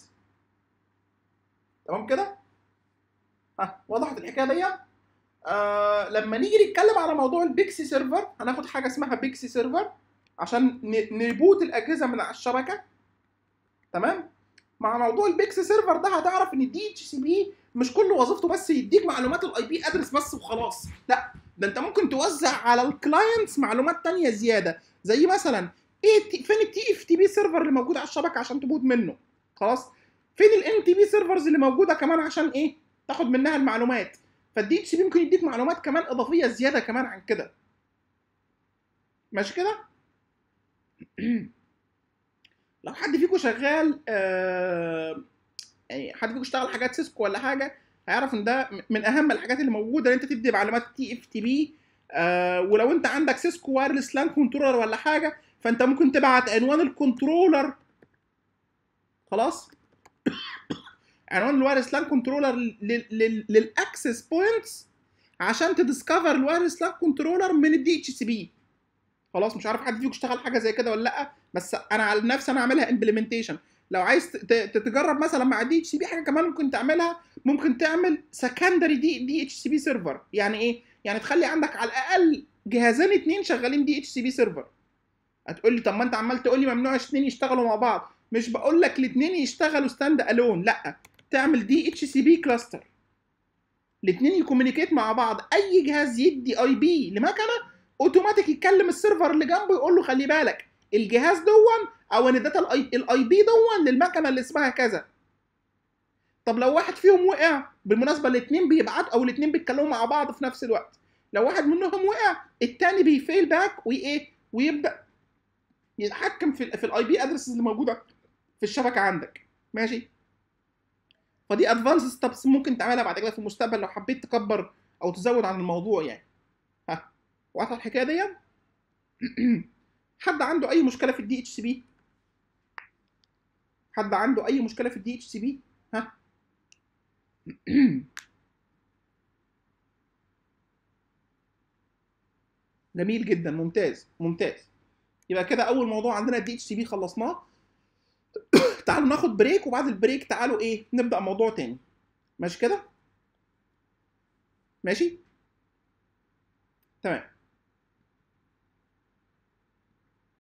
تمام كده ها وضحت الحكايه دي آه لما نيجي نتكلم على موضوع البيكسي سيرفر هناخد حاجه اسمها بيكسي سيرفر عشان نريبوت الاجهزه من على الشبكه تمام مع موضوع البيكسي سيرفر ده هتعرف ان الدي اتش سي بي مش كل وظيفته بس يديك معلومات الاي بي ادرس بس وخلاص لا ده انت ممكن توزع على الكلاينتس معلومات تانية زياده زي مثلا ايه فين التي اف تي بي سيرفر اللي موجود على الشبكه عشان تبوت منه خلاص فين الام تي بي سيرفرز اللي موجوده كمان عشان ايه تاخد منها المعلومات فالدي اتش بي ممكن يديك معلومات كمان اضافيه زياده كمان عن كده ماشي كده لو حد فيكم شغال آه يعني حد فيكم اشتغل حاجات سيسكو ولا حاجه هيعرف ان ده من اهم الحاجات اللي موجوده ان انت تدي معلومات تي اف تي بي آه ولو انت عندك سيسكو وايرلس لان كنترولر ولا حاجه فانت ممكن تبعت عنوان الكنترولر خلاص عنوان الوايرلس لان كنترولر للاكسس بوينتس عشان تديسكفر الوايرلس لان كنترولر من الدي اتش سي بي خلاص مش عارف حد فيكم اشتغل حاجه زي كده ولا لا بس انا على نفسي انا عاملها امبلمنتيشن لو عايز تتجرب مثلا مع دي اتش سي بي حاجه كمان ممكن تعملها ممكن تعمل سكندري دي دي اتش سي بي سيرفر يعني ايه يعني تخلي عندك على الاقل جهازين اتنين شغالين دي اتش سي بي سيرفر هتقول لي طب ما انت عمال تقول لي ممنوع اتنين يشتغلوا مع بعض مش بقول لك الاثنين يشتغلوا ستاند الون لا تعمل دي اتش سي بي كلاستر الاثنين يكومينيكيت مع بعض اي جهاز يدي اي بي لمكنه اوتوماتيك يتكلم السيرفر اللي جنبه يقول له خلي بالك الجهاز دون او ان داتا الاي بي دون للمكنه اللي اسمها كذا طب لو واحد فيهم وقع بالمناسبه الاثنين بيبعتوا او الاثنين بيتكلموا مع بعض في نفس الوقت لو واحد منهم وقع الثاني بيفيل باك وايه ويبدا يتحكم في في الاي بي ادرسز اللي موجوده في الشبكه عندك ماشي فدي ادفانس ستابس ممكن تعملها بعد كده في المستقبل لو حبيت تكبر او تزود عن الموضوع يعني ها واضحه الحكايه دي حد عنده اي مشكله في الدي اتش سي بي حد عنده اي مشكله في الدي اتش سي بي ها جميل جدا ممتاز ممتاز يبقى كده اول موضوع عندنا الدي اتش سي بي خلصناه تعالوا ناخد بريك وبعد البريك تعالوا ايه نبدا موضوع تاني ماشي كده ماشي تمام